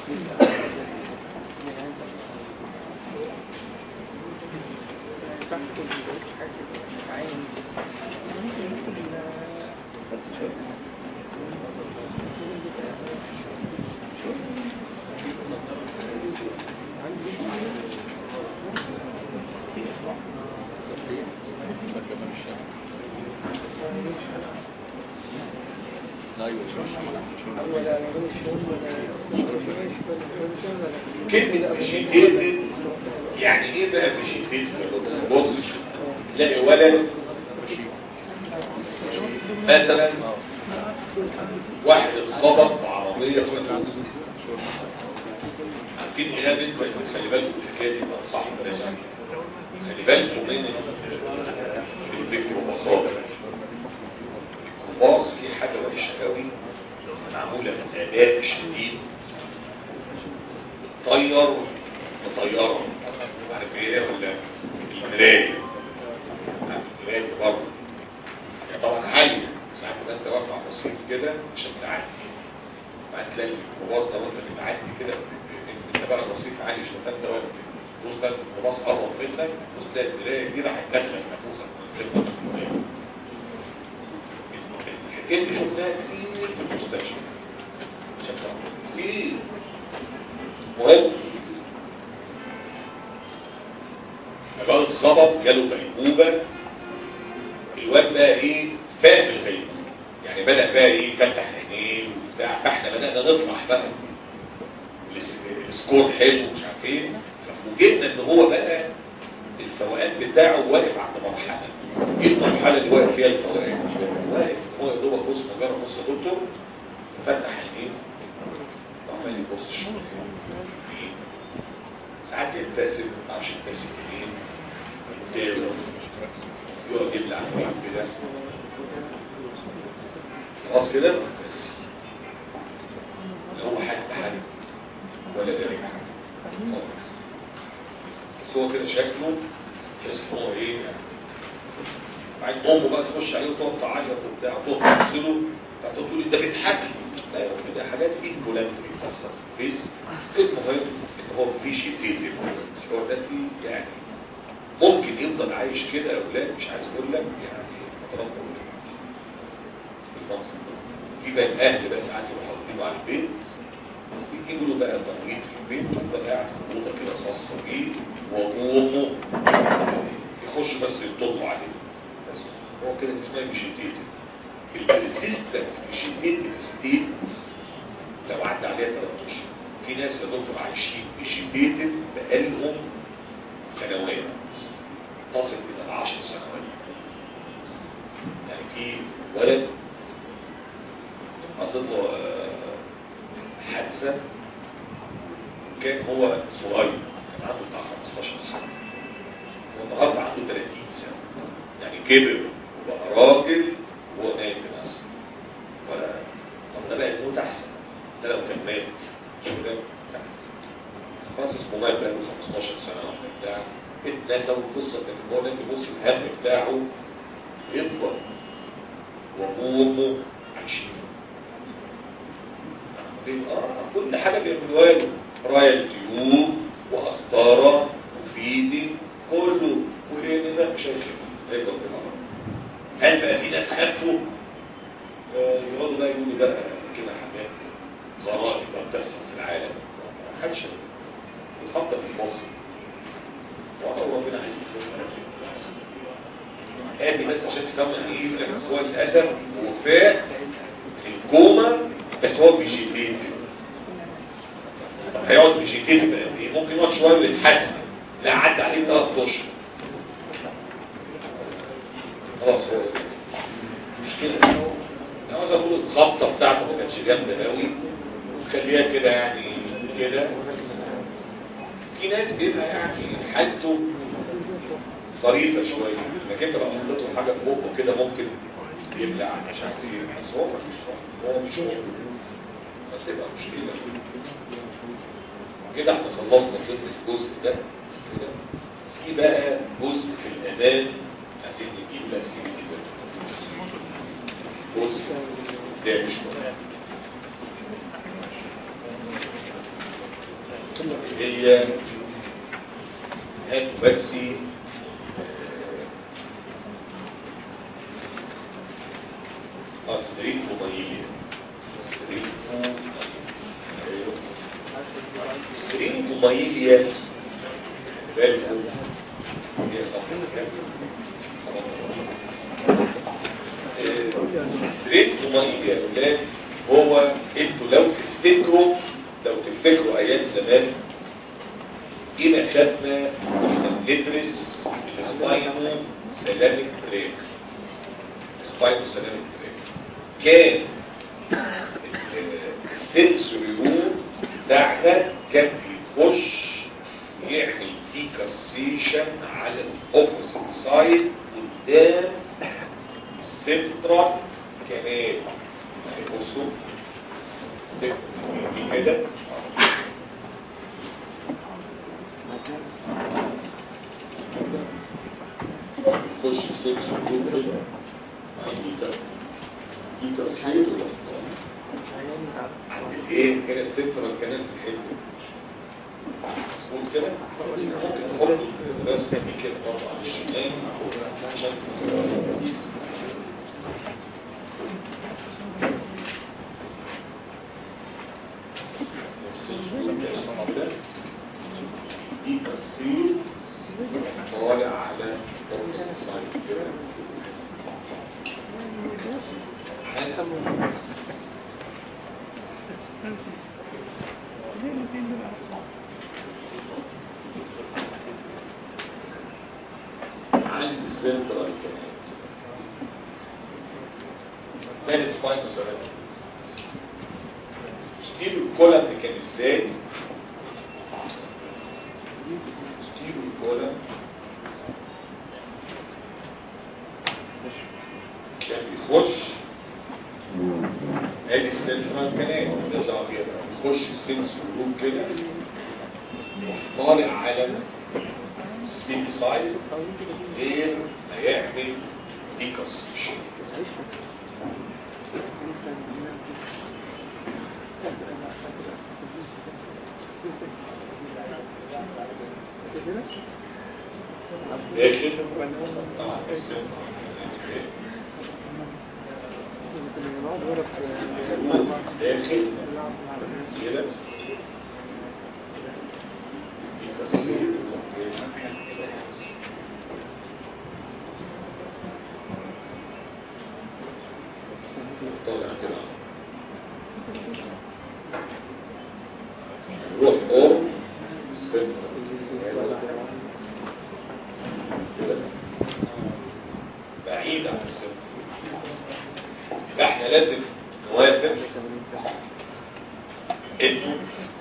كلمة فيجيتيتد يعني ايه بقى فيجيتيتد بص تلاقي ولد مثلا واحد اتخبط بعربية فوق عارفين ايه ده خلي بالكم الحكايه دي بقى صح بلاش خلي بالكم من الميكروباصات الميكروباص في حاجه وحشه قوي معموله من اداء شديد طير مطيره عارف ايه ولا المرايه عارف المرايه برضه يعني طبعا عاليه ساعات ما انت واقف على الرصيف كده عشان تعدي بعد تلاقي الميكروباص ده وانت بتعدي كده انت بقى الرصيف عالي عشان انت واقف بص ده الميكروباص قرب منك بص تلاقي المرايه دي راح تدخل نافوخك الحكايه دي شفناها كتير في المستشفى كتير مهم الواد اتخبط جاله غيبوبه الواد بقى ايه فاهم الغيبوبه يعني بدأ بقى ايه يفتح عينيه وبتاع فاحنا بدأنا نفرح بقى السكور حلو مش عارف ايه ففوجئنا ان هو بقى الفوقان بتاعه واقف عند مرحله ايه المرحله اللي واقف فيها الفوقان دي واقف هو يا دوبك بص مجرد بص يا دكتور فتح عينيه وعمال يبص ساعات يبتسم ما اعرفش يبتسم منين يقعد يبلع عينيه كده خلاص كده لا هو حاسس بحاجه ولا داري حاجه بس هو كده شكله تحس ان هو ايه بعدين امه بقى تخش عليه وتقعد تعيط وبتاع وتقعد تغسله فتقول تقول ده بيضحك لا يا رب ده حاجات ايه كولانتري بتحصل في الفيس المهم ان هو في شيء فيه هو ده فيه يعني ممكن يفضل عايش كده يا اولاد مش عايز اقول لك يعني فترات طويله في بقى الاهل بس عندي محافظينه على البيت يجيبوا له بقى تمريض في البيت ويبقى قاعد في اوضه كده خاصه بيه وابوه يخش بس يطلوا عليه بس هو كده اسمها بيشتيت البرسيستنت جينيتك ستيت لو عدى عليها ثلاث اشهر في ناس يا دكتور عايشين بجينيتك بقالهم سنوات تصل الى العشر سنوات يعني في ولد حصل له آه، حادثه كان هو صغير كان عنده بتاع 15 سنه والنهارده عنده 30 سنه يعني كبر وبقى راجل وهو نايم بنفسه ولا طب ده بقى يموت احسن ده لو كان مات شو ده خلاص اسمه مات بقى له 15 سنه ولا بتاع اتنسى والقصه كانت هو انت بص الهم بتاعه يكبر وابوه وامه عايشين اه كل حاجه بيعملوها له رايل تيوب وقسطره وفيدي كله وليه ده مش هيخف هيكبر بالعمر هل بقى في ناس خافوا آه، يقعدوا بقى يقولوا ده كده حاجات غرائب بقى بتحصل في العالم ما حدش بتحط في المخ وهو ربنا ادي بس عشان تفهم يعني ايه يقول لك هو للاسف وفاء الكوما بس هو بيجيتيت طب هيقعد بيجيتيت بقى قد ايه ممكن يقعد شويه ويتحسن لا عدى عليه ثلاث اشهر خلاص هو مش كده انا عاوز اقول الخبطه بتاعته ما كانتش جامده قوي وخليها كده يعني كده في ناس بيبقى يعني حالته ظريفه شويه انك انت لو حطيت له حاجه في بقه كده ممكن يبلع مش عارف ايه بس هو مفيش هو مش هو بس تبقى مشكله كده احنا خلصنا كده الجزء ده كده في بقى جزء في الامان عايزين نجيب الاكتيفيتي ده جزء ده مش مهم هي هاتوا بس السرير مميز السرير السرير مميز بالكم هي صفحة كام؟ السرير مميز يا أولاد هو انتوا لو تفتكروا لو تفتكروا ايام زمان جينا خدنا واحنا بندرس السباينو سلامك بريك السباينو سلامك بريك كان السنسوري روم بتاعنا كان بيخش يعمل ديكاسيشن على الاوبوزيت سايد قدام السنترال كانال يعني بصوا دي كده يخش سيكس وجود كده عندي ده دي تفسير ولا عند ايه كده السنترال كانال في الحته مظبوط كده ممكن نحط الرسمه دي كده برضه على الشمال عشان دي تفسير طالع على السايد كده عند السنترال كمان ثاني سباينو سيراميك ستيل الكولم كان ازاي ستيل الكولم كان بيخش ادي السنترال كانال نرجع فيها بقى. بيخش السنس والروم كده طالع على السبيد سايد غير ما يعمل ديكاسيشن لكن طبعا السنترال داخل كده ديكاسيشن تروح قرب سنترال كده. بعيد عن السنترال يبقى احنا لازم نوافق انه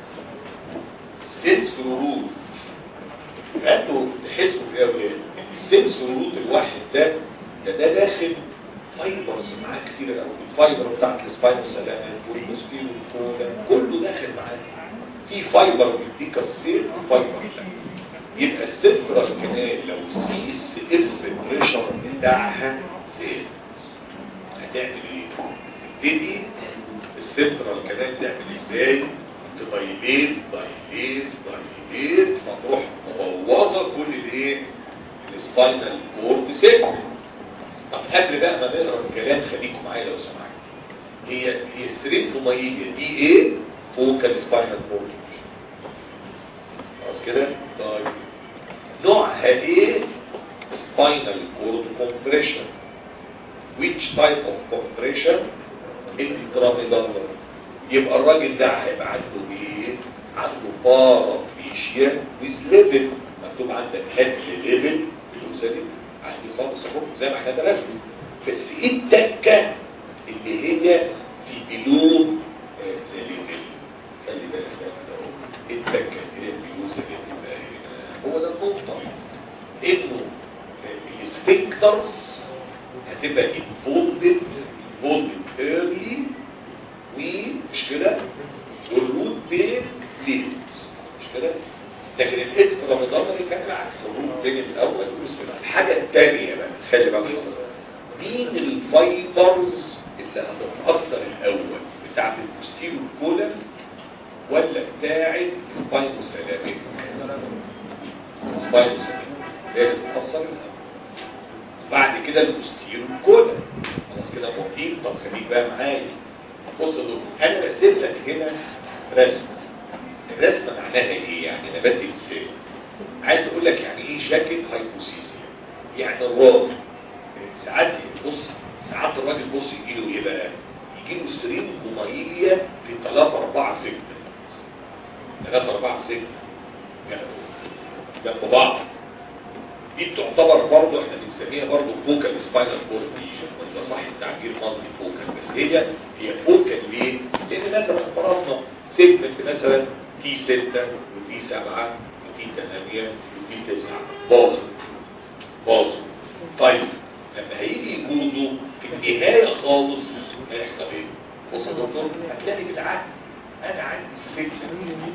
سنس رود انتوا تحسوا في ايه السنس رود الواحد ده ده ده داخل فايبرز معاه كتير قوي الفايبر بتاعت السباينال سلامات والمسكين والكولا كله داخل معاه في فايبر بيديك السير فايبر يبقى السنترال كانال لو السي اس اف بريشر بتاعها زاد هتعمل ايه؟ تبتدي السنترال كانال تعمل ازاي؟ تدايليت دايليت دايليت فتروح مبوظه كل الايه؟ السباينال كورد سيجمنت طب قبل بقى ما نقرا الكلام خليكم معايا لو سمحت هي هي ستريتومايليا دي ايه؟ فوكال سباينال كورد خلاص كده؟ طيب نوعها ايه؟ spinal cord compression which type of compression intramedullary يبقى الراجل ده هيبقى عنده ايه عنده بارافيشيا with level مكتوب عندك هيد ليفل بالوزن عندي خالص اهو زي ما احنا درسنا بس ايه التكه اللي هي في بلون ليفل خلي بالك بقى كده اهو ايه التكه اللي هي بالوزن هو ده النقطه انه السفنكترز هتبقى انفولدد انفولدد ايرلي ومش كده والروت بين ليدز مش كده لكن الاكسترا ميدالري كان العكس الروت بين الاول والسفنكتر الحاجه الثانيه بقى خلي بالك مين الفايبرز اللي هتتاثر الاول بتاعت البوستيرو كولا ولا بتاعت سباينو سلاميك سباينو سلاميك هي اللي بتتاثر الاول بعد كده البوستيرو كولا خلاص كده موجودين طب خليك بقى معايا بص يا دكتور انا رسم لك هنا رسمه الرسمه معناها ايه يعني انا بدي مثال عايز اقول لك يعني ايه جاكيت هايبوسيسيا يعني الراجل ساعات بص ساعات الراجل بص يجي له ايه بقى يجي له سرين جماهيريه في 3 4 6 3 4 6 جنب بعض دي تعتبر برضه احنا بنسميها برضه فوكال سباينال كورد ده صح التعبير مالتي فوكال بس هي هي فوكال ليه؟ لان مثلا فرضنا سيجمنت مثلا تي 6 وتي 7 وتي 8 وتي 9 باظوا باظوا طيب لما هيجي يجوزوا في النهايه خالص هيحصل ايه؟ بص يا دكتور هتلاقي بالعقل انا عندي 6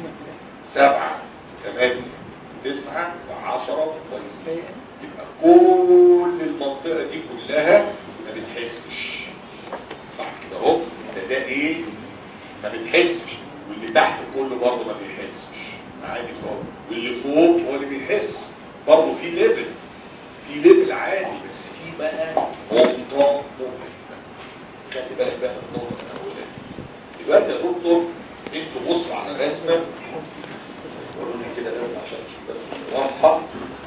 7 8 تسعة وعشرة كويسين يبقى كل المنطقة دي كلها ما بتحسش صح كده اهو ده ده ايه ما بتحسش واللي تحت كله برضه ما بيحسش عادي خالص واللي فوق هو اللي بيحس برضه في ليفل في ليفل عادي بس في بقى نقطة مهمة خلي بالك بقى من النقطة الأولانية دلوقتي يا دكتور انتوا بصوا على الرسمة قولوا لي كده لازم عشان اشوف بس واضحه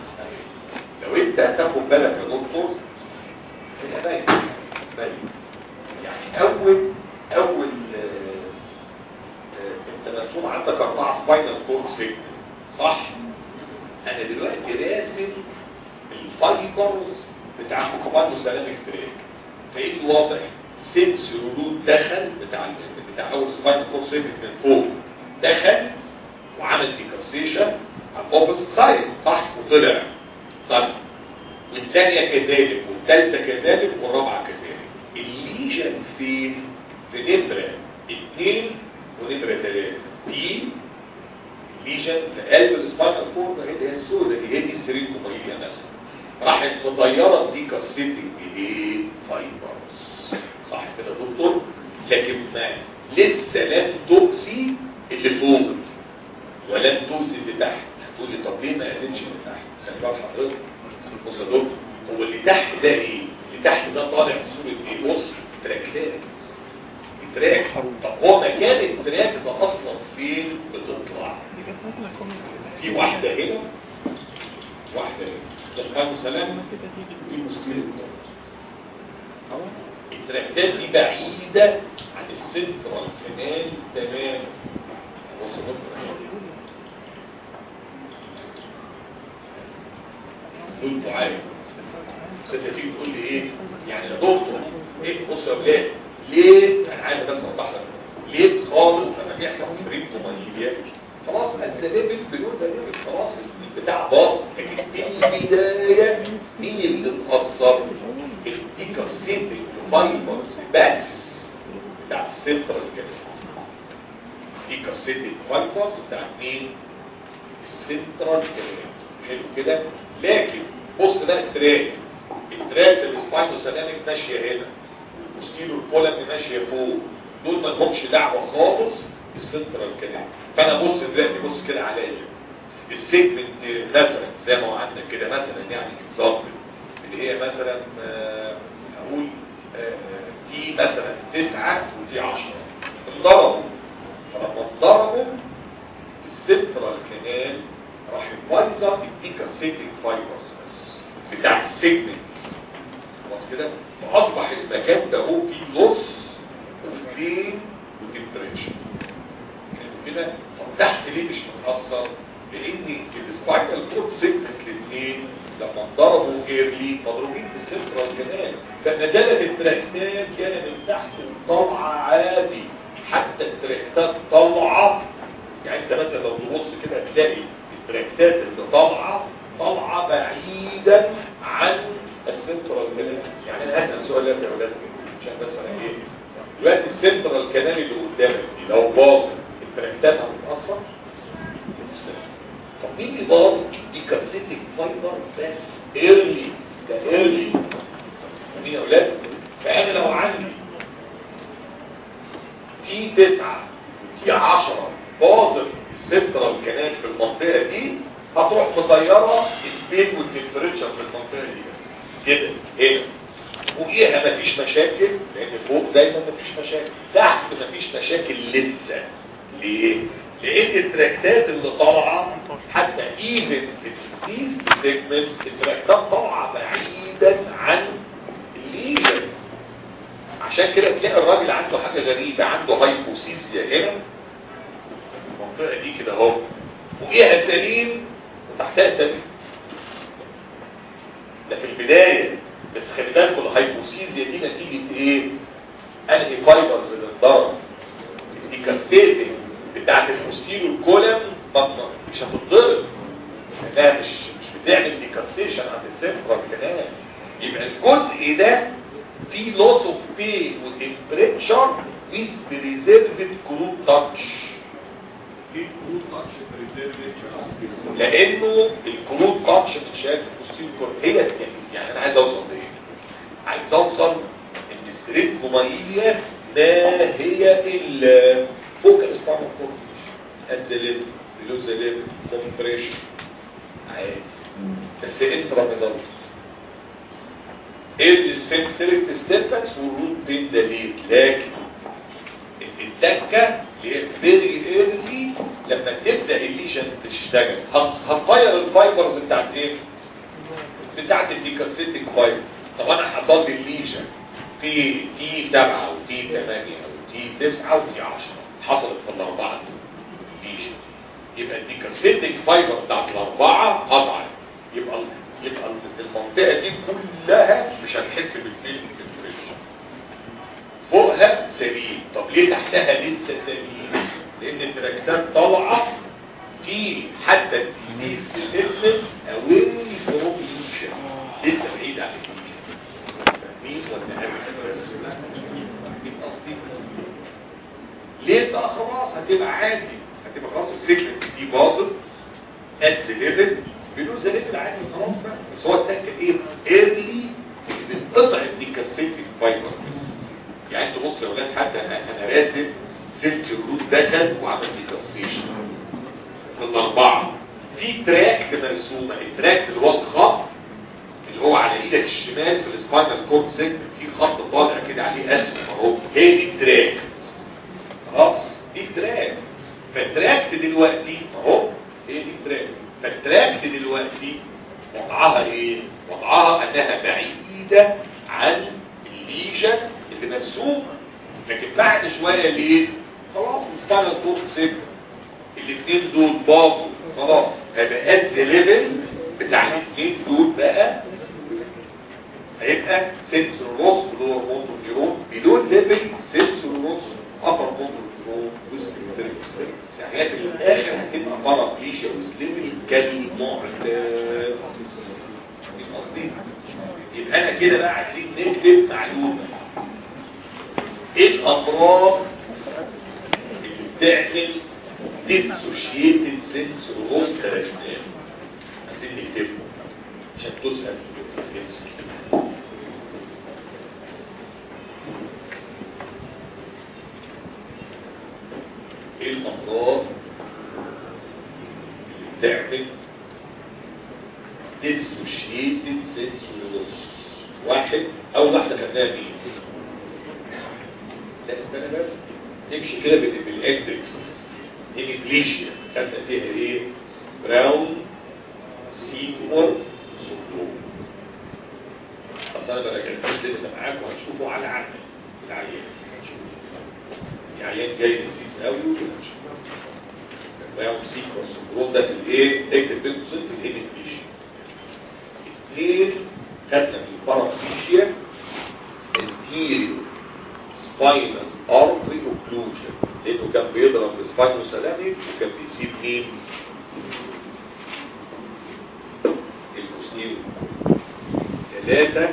لو انت هتاخد بالك يا دكتور هي باين باين يعني اول اول آه، آه، انت مرسوم عندك اربعه سباينال كورد سيجمنت صح انا دلوقتي راسم الفايبرز بتاع مقابل سلامك تراك فايه واضح سنس ردود دخل بتاع بتاع اول سباينال كورد سيجمنت من فوق دخل وعمل ديكسيشن على الاوبوزيت سايد صح وطلع طيب والثانيه كذلك والثالثه كذلك والرابعه كذلك الليجن فين في نمره اثنين ونمره ثلاثه دي الليجن في قلب السباينال كورد هي السوداء هي دي السرينكوميليا مثلا راحت مطيره دي كاسيتنج بايه فايبرز صح كده يا دكتور لكن ما لسه لم تؤذي اللي فوق ولم توزن اللي تحت هتقول لي طب ليه ما اذنش اللي تحت خلي بالك حضرتك بص يا دكتور هو اللي تحت ده ايه اللي تحت ده طالع في صوره ايه بص تراكات التراك طب هو مكان التراك ده اصلا فين بتطلع في واحده هنا واحده هنا تفهم سلام في مسلم التراكات دي بعيده عن السنترال كانال تماما بص يا دكتور دول معايا بس انت تيجي تقول لي ايه يعني يا دكتور ايه بص يا ولاد ليه انا عايز بس اوضح لك ليه خالص لما بيحصل سريبتومانيا خلاص الزلابل بدون زلابل خلاص البتاع باظ لكن في البدايه مين اللي اتاثر الديكاسيتك فايبرز بس بتاع السنترال كده ديكاسيتك فايبرز بتاع مين السنترال كده حلو كده لكن بص ده التراك التراك السباينوسالاميك ماشيه هنا والستيلو الكولم ماشيه فوق دول ما لهمش دعوه خالص بالسنترال كده فانا بص دلوقتي بص كده عليا السيجمنت مثلا زي ما هو عندك كده مثلا يعني اكزامبل اللي هي مثلا آه، اقول آه، دي مثلا تسعة ودي عشرة انضربوا فلما انضربوا السنترال كانال راح بايظه الديكاسيتيك فايبرز بس بتاع السيجمنت خلاص كده فاصبح المكان ده هو فيه لوس وفين وتمبريتشر كده طب تحت ليه مش متاثر لان السباينال كورد سيجمنت الاثنين لما انضربوا ايرلي مضروبين في السنترال كانال فنزلت التراكتات كان من تحت وطالعه عادي حتى التراكتات طالعه يعني انت مثلا لو تبص كده تلاقي التراكتات اللي طالعه طالعه بعيدا عن السنترال كانال يعني انا هسال سؤال لك يا ولاد عشان بس انا ايه دلوقتي السنترال كانال اللي قدامك دي لو باظ التراكتات هتتاثر طب مين اللي باظ الديكاسيتيك فايبر بس ايرلي ده ايرلي مين يا ولاد فانا لو عندي في تسعة في عشرة باظت السنترال كانال في المنطقة دي هتروح مطيرة السبين والتمبريتشر في المنطقة دي بس كده هنا فوقيها مفيش مشاكل لان فوق دايما مفيش مشاكل تحت مفيش مشاكل لسه ليه؟ لان التراكتات اللي طالعه حتى ايفن في السيس سيجمنت التراكتات طالعه بعيدا عن الليجن عشان كده تلاقي الراجل عنده حاجه غريبه عنده هايبوسيزيا هنا المنطقه دي كده اهو فوقيها سليم وتحتها سليم ده في البدايه بس خلي بالكم الهايبوسيزيا دي نتيجه ايه؟ انهي فايبرز اللي انضرب الديكاستيتنج بتاعت الفوستيل والكولم بطنه مش هتتضرب لا مش مش بتعمل ديكاستيشن عند السنترال كانال يبقى الجزء ده فيه لوس اوف بين وتمبريتشر ويز بريزيرفد كروب تاتش ليه كروب تاتش بريزيرفد لانه الكروب تاتش متشاف الفوستيل والكولم هي يعني, يعني انا عايز اوصل لايه عايز اوصل ان الستريتكومايليا ما هي الا فوق الاسبانيا كورتيش الزلم بلوزلم كومبريشن عادي بس انتراميدال ايه السفنكتريك ديستربنس والروت بين دليل لكن التكه اللي هي فيري ايرلي لما تبدا الليجن تشتغل هتطير الفايبرز بتاعت ايه؟ بتاعت الديكاسيتيك فايبر طب انا حصل لي الليجن في تي 7 وتي 8 وتي 9 وتي 10 حصلت في الاربعه ليجن يبقى الديكاسيتيك فايبر بتاعت الاربعه قطعت يبقى يبقى المنطقه دي كلها مش هتحس بالفيلم بالفريش فوقها سليم طب ليه تحتها لسه سليم لان التراكتات طالعه في حتى الديزيز سيستم اوي فروم ليجن لسه بعيد عن الليجن فاهمين ولا فاهمين قصدي ليه بقى خلاص هتبقى عادي هتبقى خلاص السيجمنت دي باظت ات ليفل بلوز ليفل عادي خلاص بقى بس هو التاكد ايه ايرلي بتقطع الديكاسيتيك فايبر يعني انتوا بصوا يا ولاد حتى انا انا راسم سلك الروت دخل وعمل ديكاسيشن الاربعه في تراك مرسومه التراك اللي هو الخط اللي هو على ايدك الشمال في السباينال كورد سيجمنت في خط طالع كده عليه اسهم اهو هي دي التراك خلاص دي التراك فالتراك دلوقتي اهو هي دي التراك فالتراك دلوقتي وضعها ايه وضعها انها بعيدة عن الليجن اللي مرسوم لكن بعد شوية ليه خلاص السباينال كورد سيجمنت الاثنين دول باظوا خلاص هيبقى اد ليفل بتاع الاثنين دول بقى هيبقى سنسور روس ولور موتور نيرون بلون ليفل سنسور روس ابر موتور نيرون وسبكتريك يعني هي في الاخر هتبقى بارابليشيا وسليفل كالمعتاد فاهم قصدي؟ يبقى انا كده بقى عايزين نكتب معلومه ايه الامراض اللي بتعمل ديسوشيتد سنس روس ترسنان عايزين نكتبه عشان تسال ايه الامراض اللي بتعمل dissociated sensory واحد اول واحده خدناها مين لا استنى بس نمشي كده بال- بالاندكس انجليشيا خدنا فيها ايه براون سيمور سندروم اصل انا براجعتش لسه معاكم هتشوفوا على عقل العيان هتشوفوا. عيان جاي لذيذ قوي وهتشوفوا. براون سيمور سندروم ده في الايه اكتب بين قوسين في الانجليشيا اثنين خدنا في البارافيشيا anterior spinal artery occlusion لانه كان بيضرب السباينو سلامي وكان بيسيب مين المسنين ثلاثة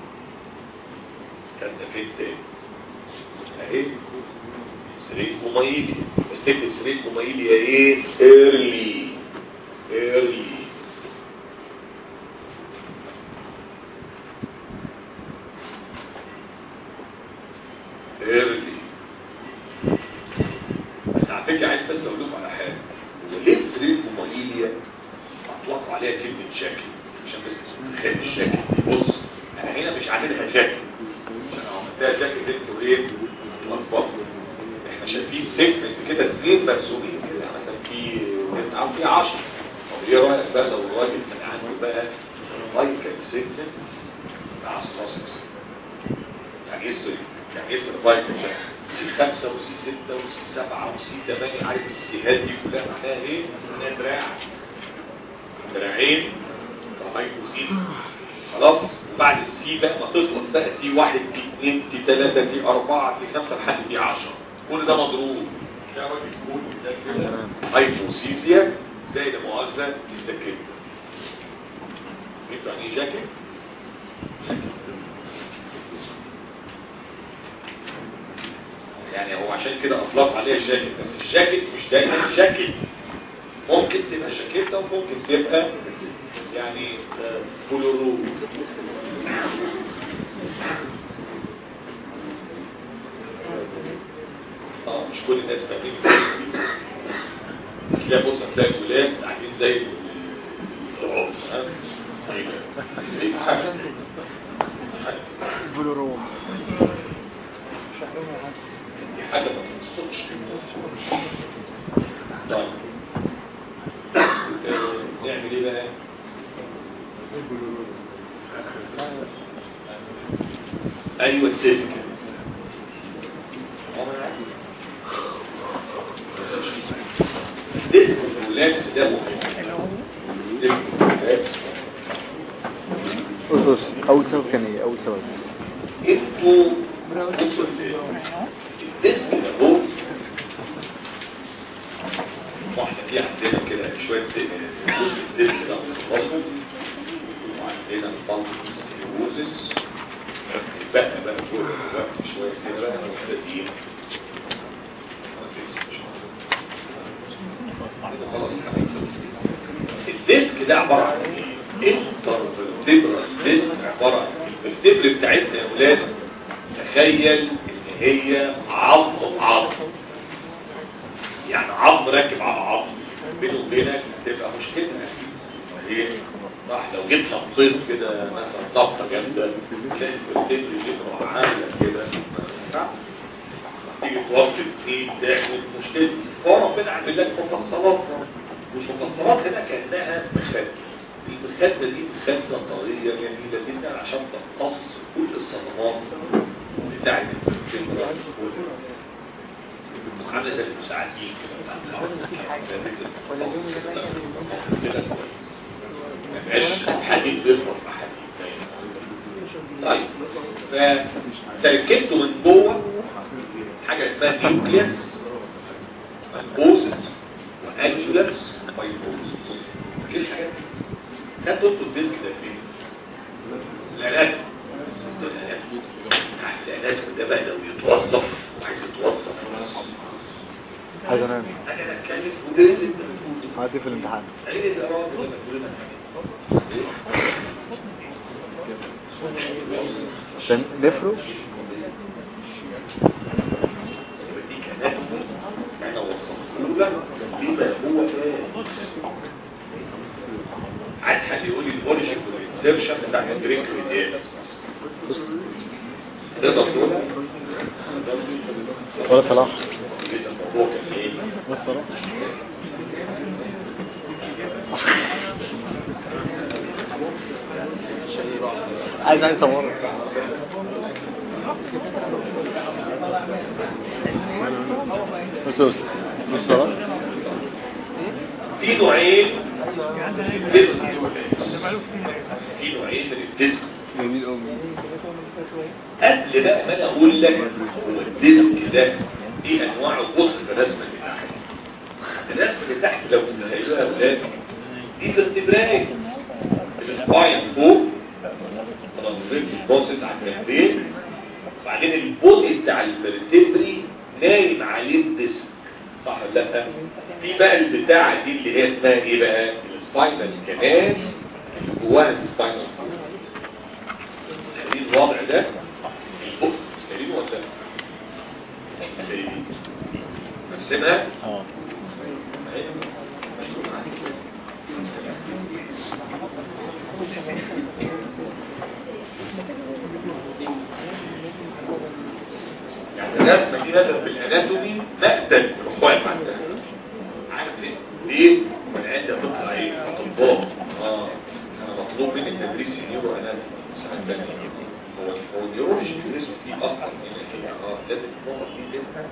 خدنا فين تاني اهي سرير كومايلي بس تكتب سرير كومايلي ايه early early early بس على فكرة عايز بس اقول لكم على حاجة هو ليه سرير كومايليا اطلقوا عليها كلمة شكل عشان بس تخيل الشكل بص انا هنا مش عاملها شكل عشان لو عملتها شكل انتوا ايه تلخبطوا احنا شايفين سيجمنت كده اثنين مرسومين كده مثلا في تسعة وفي 10 طب ايه رايك بقى لو الراجل كان عنده بقى سيرفايكال سيجمنت مع اسوسكس يعني ايه سيرفايكال يعني ايه سيرفايكال سي 5 وسي 6 وسي 7 وسي 8 عارف السيهات دي كلها معناها ايه؟ معناها دراع دراعين هايبوسين خلاص وبعد السي بقى ما تخلص بقى تي واحد تي اثنين تي ثلاثة تي أربعة تي خمسة لحد تي عشرة كل ده مضروب ده راجل كل ده كده هايبوسيزيا زي ده مؤاخذة السكين فهمتوا يعني ايه جاكيت؟ يعني هو عشان كده اطلق عليها جاكيت بس الجاكيت مش دايما جاكيت ممكن تبقى جاكيتة وممكن تبقى يعني بولورو اه مش كل الناس فاهمين تلاقي بص هتلاقي ولاد قاعدين زي العرس ها ايه ده؟ ايه حاجه بلورو دي حاجه ما تقصدش طيب آه، نعمل ايه بقى ايوه الديسك ديسك الولابس ده مهم ديسك الولابس أسس أول سبب كان إيه أول سبب انتوا بصوا الديسك ده هو واحنا في عندنا كده شويه جزء الديسك ده مخلصه وعندنا البلس سكليروزس بقى بقى فوق الوقت شويه كده بقى محتاجين خلاص الديسك ده عباره عن ايه؟ انترفيرتبرال ديسك عباره عن الفرتبر بتاعتنا يا ولاد تخيل ان هي عظم بعظم يعني عظم راكب على عظم بينه وبينك هتبقى مشكله ايه صح لو جيت نطيت كده مثلا ضغطه جامده تلاقي الفرتبر اللي عامله كده صح؟ تيجي توقف ايه تعمل مشكله هو ربنا عامل لك مفصلات والمفصلات هنا كانها مخده المخده دي مخده طريه جميله جدا عشان تمتص كل الصدمات بتاعت الفكره عامله زي المساعدين كده كده ما بقاش حديد بيخبط في حديد طيب فتركبته من جوه حاجه اسمها نيوكليس البوزس وانجولس فايبروزس كل الحاجات دي كانت تطلب الديسك ده فين؟ العلاج العلاج ده بقى لو يتوظف وعايز يتوظف عايز انام انا اتكلم ودي عادي في الامتحان عيد الإرادة لما تقول عشان نفرق دي كانت انا وصلت لك بما هو فاهم عايز حد يقول لي البوليشنج والانسيرشن بتاع الجريك ريتيل بص تقدر تقول ولا صلاح لسه الموضوع كان ايه بص صلاح عايز عايز اصورك بص بص بص صلاح في نوعين للديسك في نوعين من الديسك جميل قوي قبل بقى ما انا اقول لك هو الديسك ده ايه انواعه بص في الرسمه اللي تحت الرسمه اللي تحت لو تتخيلوها يا اولاد دي فيرتبراي السباين فوق ترانزيت بروسيس على الجنبين وبعدين البودي بتاع الفرتبري نايم عليه الديسك صح ولا لا في بقى البتاعه دي اللي هي اسمها ايه بقى السباينال كانال اللي جواها السباينال فوق تخيل الوضع ده البق تخيلين ولا لا؟ تخيلين نرسمها اه يعني الرسمه دي هدف في الاناتومي مقتل الاخوات عندها عارف ليه؟ ليه؟ من عند تطلع ايه؟ اطباء اه انا مطلوب مني تدريس نيورو اناتومي سنه ثانيه هو هو النيورو مش بيدرسوا فيه اصلا هنا كده اه لازم تفهم فيه كده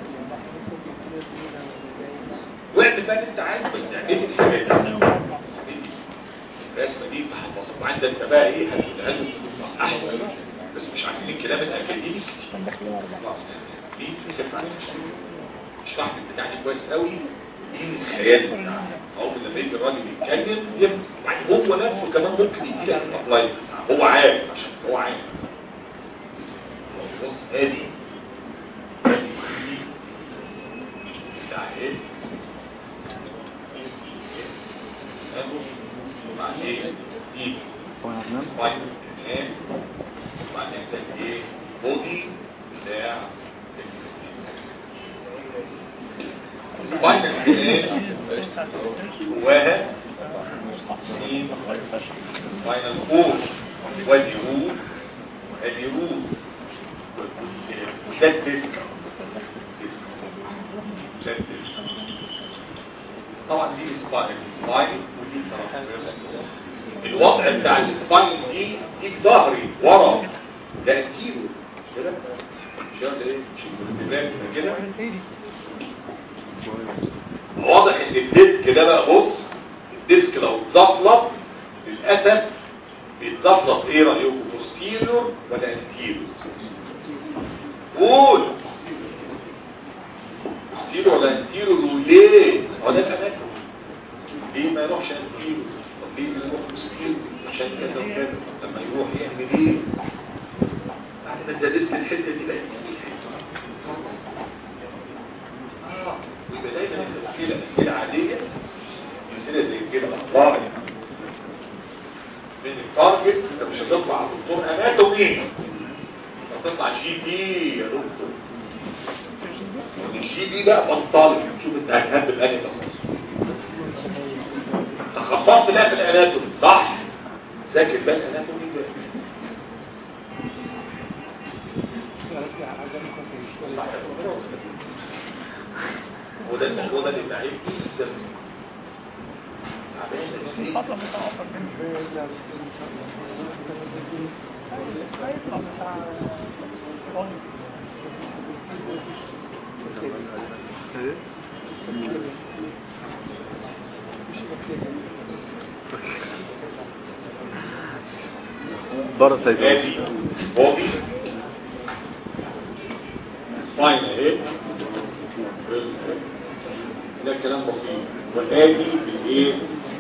واعمل بقى اللي انت عايزه بس اعمل الحاجات دي الرسمه دي تحفظها وعندك انت بقى ايه هتقولها له احسن بس مش عارفين الكلام الاكاديمي خلاص دي خف عليك اشرح لي البتاع دي كويس قوي دي من الخيال بتاعك او لما يجي الراجل يتكلم يفهم يعني هو نفسه كمان ممكن يدي لك الابلاي هو عارف عشان هو عارف بص ادي ادي بتاع ايه وبعدين دي هو انا هنام فاينل كمان وبعدين تحت ايه بودي بتاع الفاينل كمان جواها مين فاينل فور وادي رود ادي رود وده الديسك ده الديسك طبعا دي سباين سباين ودي ترانسفيرس الوضع بتاع السباين دي دي في ظهري ورا ده انتيرو كده مش كده ايه مش الانتباه كده واضح ان الديسك ده بقى بص الديسك لو اتزفلط للاسف بيتزفلط ايه رايكم بوستيريور ولا انتيرو قول بوستيريور ولا انتيرو وليه هو ده الاماكن ليه ما يروحش انتيرو طب ليه يروح بوستيريور عشان كذا وكذا لما يروح يعمل ايه بعد ما انت ديسك الحته دي بقت اه ويبقى دايما الاسئله اسئله عاديه اسئله زي كده اخبار من التارجت انت مش هتطلع دكتور اناتومي هتطلع جي بي يا دكتور الجي بي بقى بطل شوف انت هتهبل انهي تخصص تخصصت بقى في الاناتومي صح ذاكر بقى الاناتومي ده هو ده هو ده اللي بعيد جدا تعبان نفسيا باراسايتوز ادي بودي سباين اهي ده كلام بسيط وادي بالايه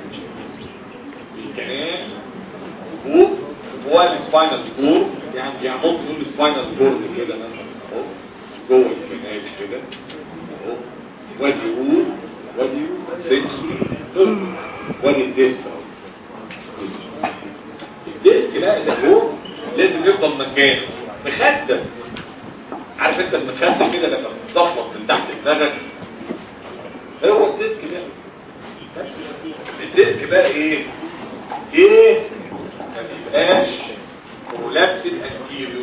بالكنال فوق هو السباينال كور يعني يعني ممكن نقول السباينال كور كده مثلا اهو جوه الكنال كده اهو وادي رول وادي سنسوري وادي الديسك اهو الديسك بقى اللي هو لازم يفضل مكانه مخدم عارف انت المخدم كده لما بتضغط من تحت دماغك هو الديسك ده الديسك بقى ايه ايه ما بيبقاش رولابس الانتيريور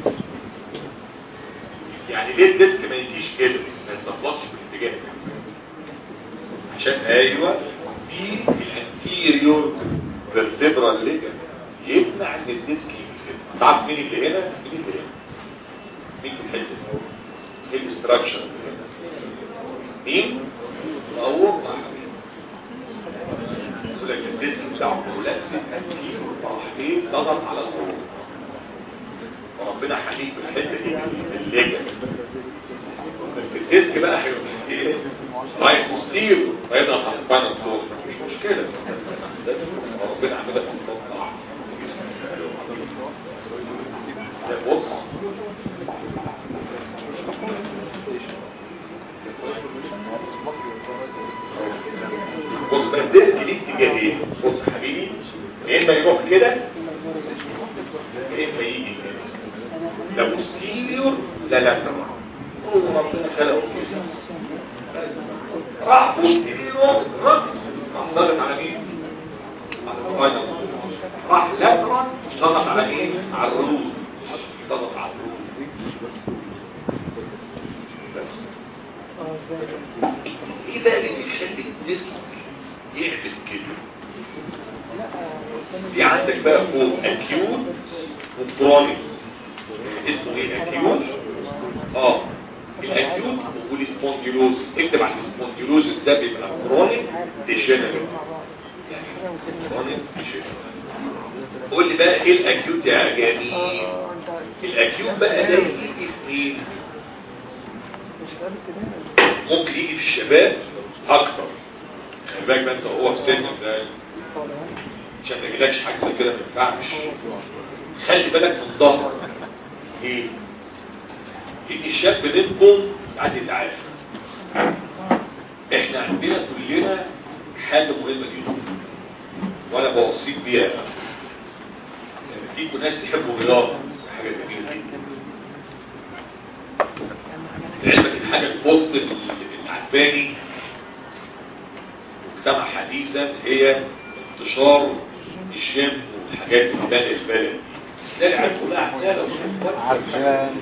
يعني ليه الديسك ما يجيش كده ما يتظبطش في الاتجاه ده عشان ايوه في الانتيريور فيرتبرال ليجن يمنع ان الديسك يجي كده تعرف مين اللي هنا مين اللي هنا مين في الحته دي ايه الاستراكشر اللي هنا مين هو يقول لك الديسك بتاعه رولابس الانتيريور راح ايه ضغط على الخروج فربنا حميد بالحته دي الليجن بس الديسك بقى هيبقى ايه رايح مستير هيضغط على السباينال كورد مش مشكله ربنا عملها في المطلع ده بص بص بقى الديسك دي اتجاهين بص يا حبيبي يا اما يروح كده يا اما يجي كده لا مستير لا لا هو ربنا خلقه كده راح مستير راح ضغط على مين على السباينال راح لاترال ضغط على مين على الروز ضغط على الروز بس ايه بقى اللي بيخلي الجسم يعمل كده في عندك بقى فوق اكيوت وكرونيك اسمه ايه اكيوت اه الاكيوت والسبونديلوز اكتب على السبونديلوزس ده بيبقى كرونيك ديجنريت يعني كرونيك ديجنريت قول لي بقى ايه الاكيوت يا جميل الاكيوت بقى ده يجي في مين ممكن يجي في الشباب اكتر خلي بالك بقى انت هو في سنك ده عشان ما يجيلكش حاجه زي كده ما ينفعش خلي بالك من الظهر ايه ان الشاب منكم ساعات يتعافى احنا عندنا كلنا حاجه مهمه جدا وانا بوصيك بيها فيكم ناس يحبوا الرياضه حاجه جميله جدا لعلمك الحاجه البوست اللي عجباني مجتمع حديثا هي انتشار الجيم والحاجات اللي بان البلد ده العيال كلها عماله عشان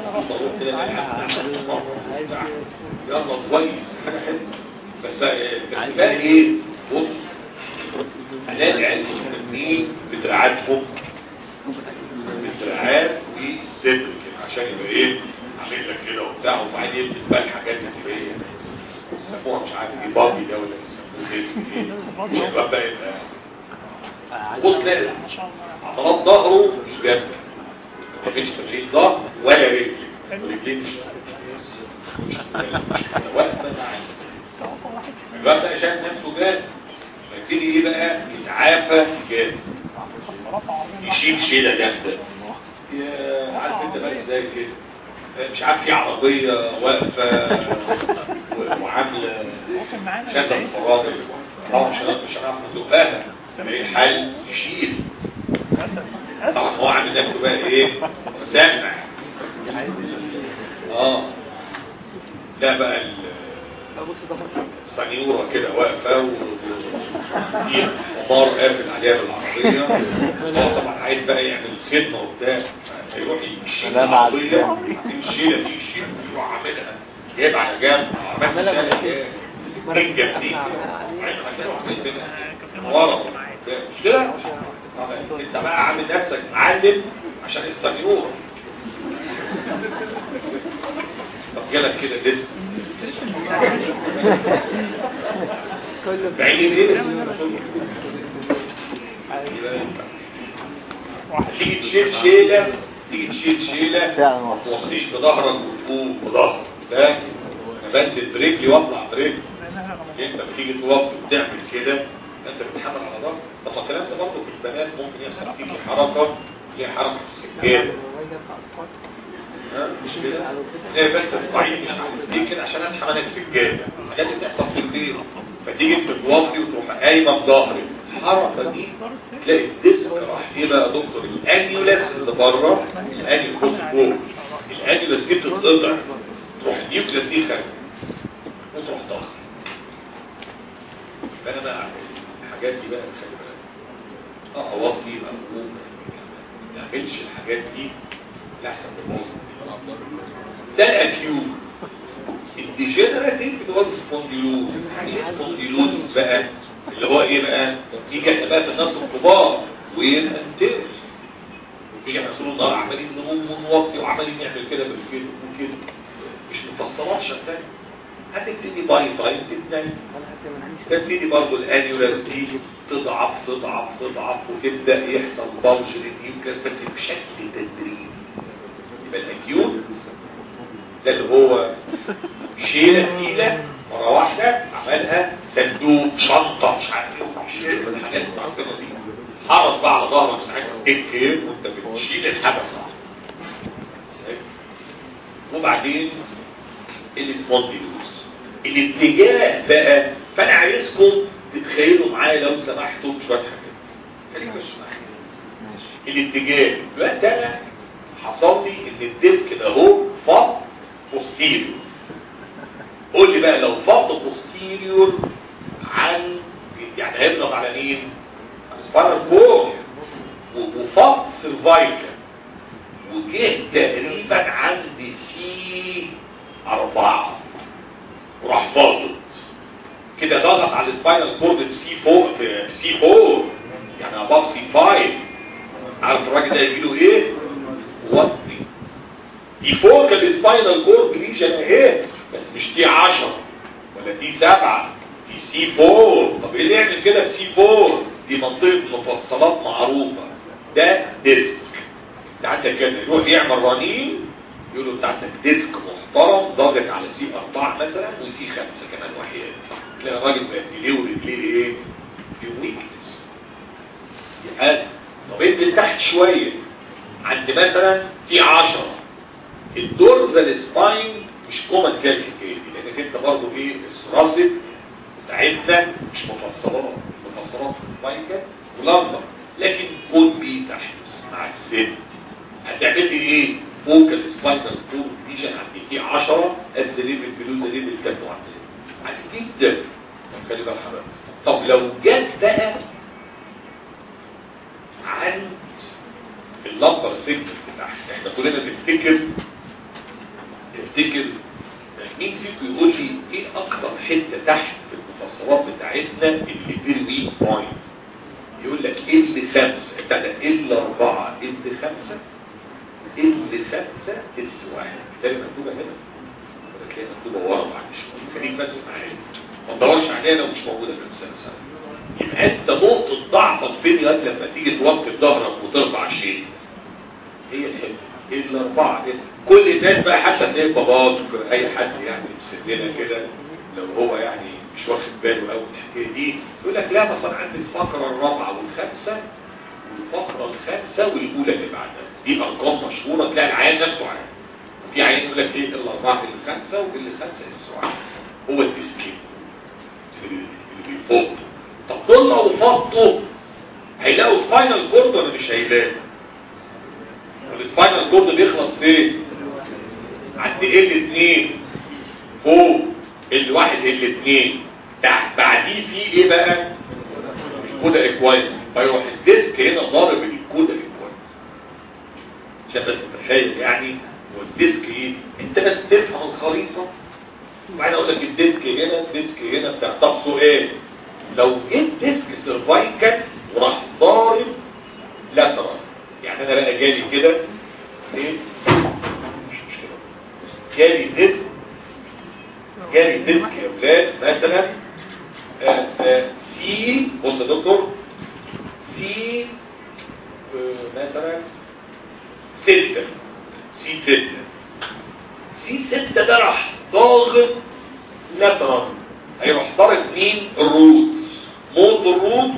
يلا كويس حاجه حلوه بس بس بقى ايه بص هنلاقي العيال مهتمين بدراعاتهم بالدراعات والصدر كده عشان يبقى ايه عامل لك كده وبتاع وبعدين يلبس بقى الحاجات اللي هي يسموها مش عارف ايه بابي ده ولا يسموه ايه يبقى بقى يبقى بص تلاقي عضلات ظهره مش جامده ما فيش تمرين ظهر ولا رجل رجلين مش مش واقفه معاه يبقى بقى شايف نفسه جاد فيبتدي ايه بقى يتعافى جاد يشيل شيله جامده يا عارف انت بقى ازاي كده مش عارف في عربية واقفة وعاملة شادة الفراغ طبعا مش هنعرف مش هنعرف نزقها ايه الحل يشيل طبعا هو عامل نفسه بقى ايه سامع اه لا بقى السنيورة كده واقفة وفي حمار قافل عليها بالعربية هو طبعا عايز بقى يعمل خدمة وبتاع هيروح يشيل العربية يشيلها دي يشيل يروح عاملها جايب على جنب عملها من جنبين ورا مش كده انت بقى عامل نفسك معلم عشان السنيورة طب جالك كده لسه بعيد ايه تيجي تشيل شيله تيجي تشيل شيله فعلا ما توطيش بظهرك وتقوم بظهرك فاهم انا بنزل برجلي واطلع برجلي انت لما تيجي توطي وتعمل كده انت بتحمل على ظهرك طب ما الكلام ده برضه في البنات ممكن يحصل فيك حركه اللي هي حركه السجاده ها؟ مش كده؟ ايه بس الضعيف مش عارف ليه كده عشان انا حملك سجاده الحاجات اللي بتحصل في البيت فتيجي انت توطي وتروح قايمه بظهرك الحركه دي تلاقي الديسك راح ايه بقى يا دكتور الانيولاس اللي بره الانيولاس بص فوق الانيولاس دي بتتقطع تروح النيوكليس دي خارجه وتروح ضغط فانا بقى الحاجات دي بقى خلي بالك اه اوطي مفهوم ما نعملش الحاجات دي لاحسن تبوظ ده الاكيوت الديجنراتيف اللي هو السبونديلوز يعني السبونديلوز بقى اللي هو ايه بقى يجي احنا بقى في الناس الكبار والانترس يجي احنا طول النهار عمالين نقوم ونوطي وعمالين نعمل كده بالكده وكده مش مفصلات شغاله هتبتدي باي تايم تتنين تبتدي برضه الانيولاس دي تضعف تضعف تضعف وتبدا يحصل بلج للنيوكلاس بس بشكل تدريجي يبقى الاكيوت ده اللي هو شيله تقيله مره واحده عملها صندوق شنطه مش عارف ايه شيل الحاجات المعفنه دي حرص بقى على ظهرك ساعتها تكتب وانت بتشيل الحدث وبعدين السبونديلوز الاتجاه بقى فانا عايزكم تتخيلوا معايا لو سمحتوا شويه حاجات خليكم بس معايا الاتجاه دلوقتي انا حصل لي ان الديسك ده اهو فط بوستيريور قول لي بقى لو فط بوستيريور عن يعني هيضرب على مين؟ على سبايرال كور وفط سيرفايكال وجه تقريبا عند سي أربعة وراح فاضت كده ضغط على السباينال كورد في سي 4 في سي 4 يعني اباف سي 5 عارف الراجل ده يجيله ايه؟ وطي دي فوق السباينال كورد ريجن اهي بس مش دي 10 ولا دي 7 دي سي 4 طب ايه اللي يعمل كده في سي 4 دي منطقه مفصلات معروفه ده ديسك انت عندك كده يروح يعمل رنين يقول له انت عندك ديسك محترم ضاغط على سي 4 مثلا وسي 5 كمان وحيد تلاقي الراجل بقى رجليه ورجليه ايه؟ في ويكنس يبقى طب انزل تحت شويه عند مثلا في 10 الدورزال سباين مش كومن كده الحكايه دي لانك انت برضه ايه الثراسك بتاعتنا مش مفصلات مفصلات سبايكا ولمبر لكن كود بي تحت مع السن هتعمل لي ايه؟ فوكال سباينال كورد ليجن عند في 10 ات ذا ليفل بلو ذا ليفل كام عندي عادي جدا خلي بالك حضرتك طب لو جت بقى عند اللمبر سيجمنت تحت احنا كلنا بنفتكر نفتكر مين فيكم يقول لي ايه اكتر حته تحت في المفصلات بتاعتنا اللي في الويك بوينت يقول لك ايه اللي خمسه بتاع ده ايه اللي اربعه ايه اللي خمسه اللي خمسة اس واحد تلاقي مكتوبة هنا ولا تلاقي مكتوبة ورا بعد شوية خليك بس معايا ما تدورش عليها ومش موجودة في المسلسل يبقى انت نقطة ضعفك فين لغاية لما تيجي توقف ظهرك وترفع شيء هي الحته ايه الاربعة كده كل الناس بقى حتى تلاقي بابات اي حد يعني في سننا كده لو هو يعني مش واخد باله قوي من الحكايه دي يقول لك لا مثلا عندي الفقره الرابعه والخامسه والفقره الخامسه والاولى اللي بعدها دي ارقام مشهوره تلاقي العيان نفسه عارف وفي عيان يقول لك ايه الاربعه اللي خمسه واللي خمسه السؤال هو الديسكين اللي بيفوق طب دول لو فضوا هيلاقوا سباينال كورد ولا مش هيلاقوا السباينال كورد بيخلص فين عند ال 2 فوق ال 1 ال 2 تحت بعديه في ايه بقى الكودا اكوايد فيروح الديسك هنا ضارب الكودا اكوايد عشان بس تتخيل يعني هو الديسك ايه انت بس تفهم الخريطه وبعدين اقول لك الديسك هنا الديسك هنا بتاع طب سؤال لو جيت ديسك سيرفايكال وراح ضارب لاترال يعني انا بقى جالي كده ايه مش مشكله جالي ديسك جالي ديسك يا ولاد مثلا آه، آه، سي بص يا دكتور سي آه، مثلا ستة سي ستة سي ستة ده راح ضاغط لاترال هيروح ضارب مين الروت موت الروت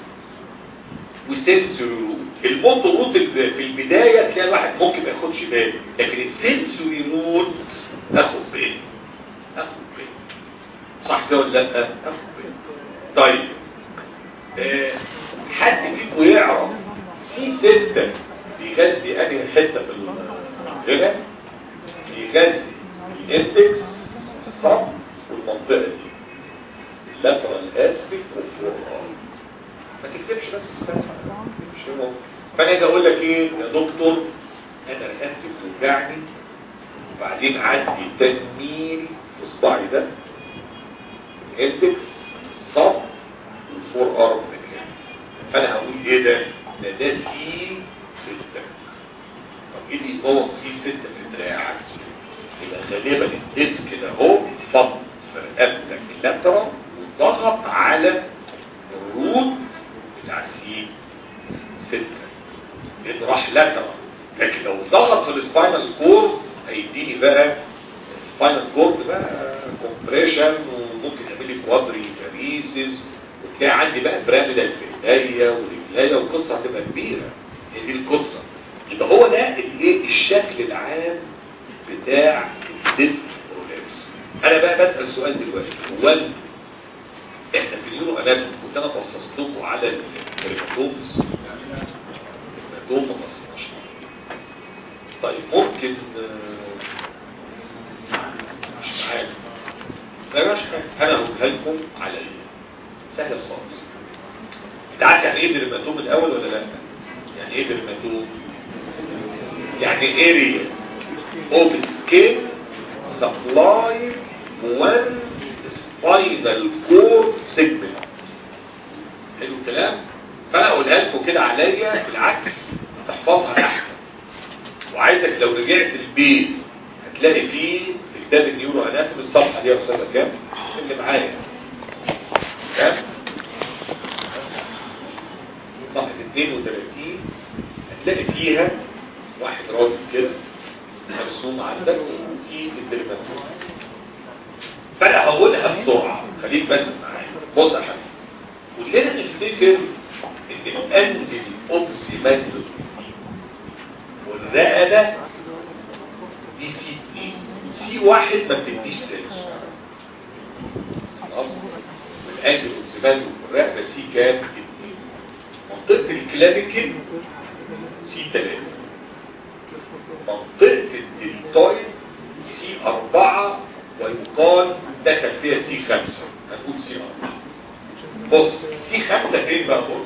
وسنسوري روت الموت الروت ال- في البداية تلاقي الواحد ممكن ما ياخدش باله لكن السنسوري روت اخد باله اخد باله صح كده ولا لا اخد باله طيب آه، حد فيكم يعرف سي ستة بيغذي انهي حتة في ال- هنا بيغذي الاندكس الصف والمنطقة دي اللاترال اسبك والفورال ما تكتبش بس اسمها مش هو فانا اجي اقول لك ايه يا دكتور انا رقبتي بتوجعني وبعدين عندي تنميل في صباعي ده الاندكس الصف والفور ارم فانا هقول ايه ده ده ده سي 6 طب ايه اللي يبوظ سي 6 في دراعك يبقى غالبا الديسك ده اهو فض في رقبتك اللاترال وضغط على الروت بتاع سي 6 لانه راح لاترال لكن لو ضغط في السباينال كورد هيديني بقى سباينال كورد بقى كومبريشن وممكن يعمل لي كوادري كاريسيس وتلاقي عندي بقى براميدال في ايديا ورجليا والقصه هتبقى كبيره هي دي القصه يبقى هو ده الايه الشكل العام بتاع الديسك برولابس انا بقى بسال سؤال دلوقتي هو ال- احنا في اليورو اناتوم كنت انا بصصت لكم على الهيماتومز الهيماتوم ما بصصناش طيب ممكن آه، مش عارف ما يبقاش حاجة. انا هقولها لكم على ايه سهله خالص انت عارف يعني ايه درماتوم الاول ولا لا يعني ايه درماتوم يعني اريا اوف سكين سبلاي وان سباينال كورد سيجمنت حلو الكلام فانا اقولها لكم كده عليا بالعكس تحفظها احسن وعايزك لو رجعت البيت هتلاقي فيه في كتاب النيورو اناتومي الصفحه دي يا استاذه كام اللي معايا كام صفحه 32 هتلاقي فيها واحد راجل كده مرسوم عندك وفي الدرماتوم فانا هقولها بسرعه خليك بس معايا بص يا حبيبي كلنا نفتكر ان القلب الاوكسيمال والرقبه دي سي 2 سي واحد ما بتديش سيلز خلاص القلب الاوكسيمال والرقبه سي كام 2 منطقه الكلافيكل سي 3 منطقة الدلتويد سي أربعة ويقال دخل فيها سي خمسة هنقول سي أربعة بص سي خمسة فين بقى بص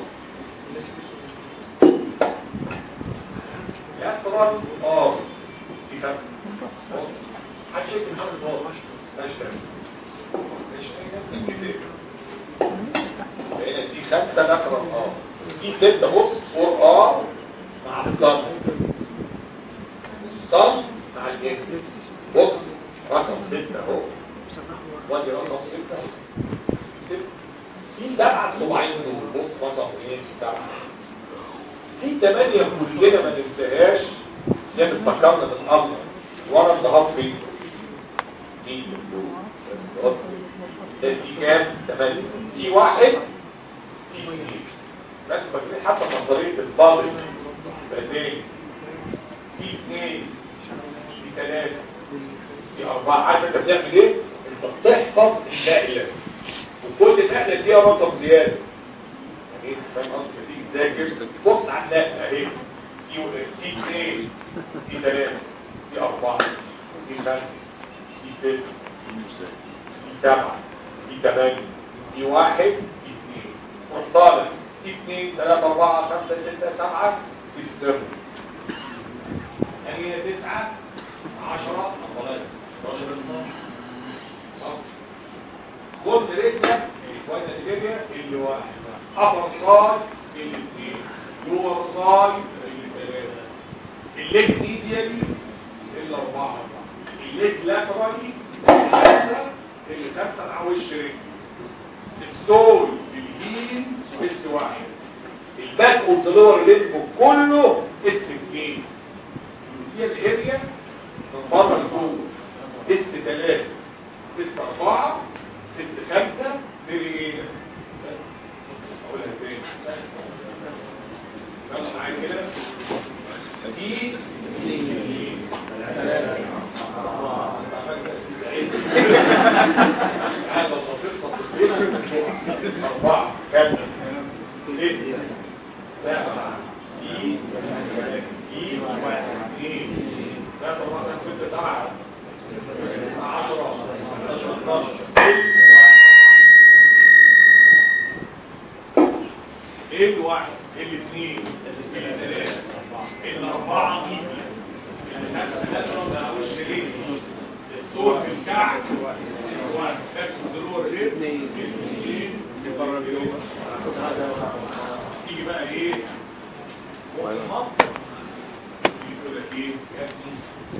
يا فرار اه سي خمسة بص حد شايف محمد بص ماشي تمام ماشي هنا سي خمسة دخل اه سي ستة بص فور اه مع الصم الصم مع الجنس بص رقم ستة اهو وادي رقم ستة اهو. ستة في سبعة صباعين دول بص رقم ايه سبعة في ثمانية كلنا ما ننساهاش زي ما اتفكرنا من قبل ورا الضغط فين مين دول ده في كام ثمانية في واحد في اثنين بس فاكرين حتى نظرية البابل بعدين في اثنين في ثلاثة في أربعة عارف أنت بتعمل إيه؟ أنت بتحفظ النقلة وكل نقلة فيها رقم زيادة يعني إيه؟ فاهم قصدي؟ تيجي تذاكر بص على النقلة أهي سي و- سي اثنين سي ثلاثة سي أربعة سي خمسة سي ستة سي سبعة سي ثمانية سي واحد سي اثنين روح طالع سي اثنين ثلاثة أربعة خمسة ستة سبعة سي صفر يعني هي تسعة عشرة خلاص 11 12 خد رجلك الكوينة الجبية اللي واحد أفر صاي اللي اثنين لور صاي اللي ثلاثة الليج ميديالي اللي أربعة الليج لاترالي خمسة اللي خمسة مع وش رجل السول الهيل سويس واحد الباك اوف ذا لور ليمب كله اس 2 هي الاريا من بره لجوه اس 3 اس 4 اس 5 مليمتر بس اقولها تاني يلا معايا كده دي هذا صفيق صفيق أربعة كاملة ستة سبعة دي دي واحد اثنين ثلاثة أربعة خمسة ستة سبعة عشرة 11 ايه الواحد ايه الاثنين ايه الثلاثة ايه الأربعة دي الصوت في الكعب واحد كاتب ضرورة ليه اثنين تيجي بقى ايه والمط تيجي تقول لك ايه يا ابني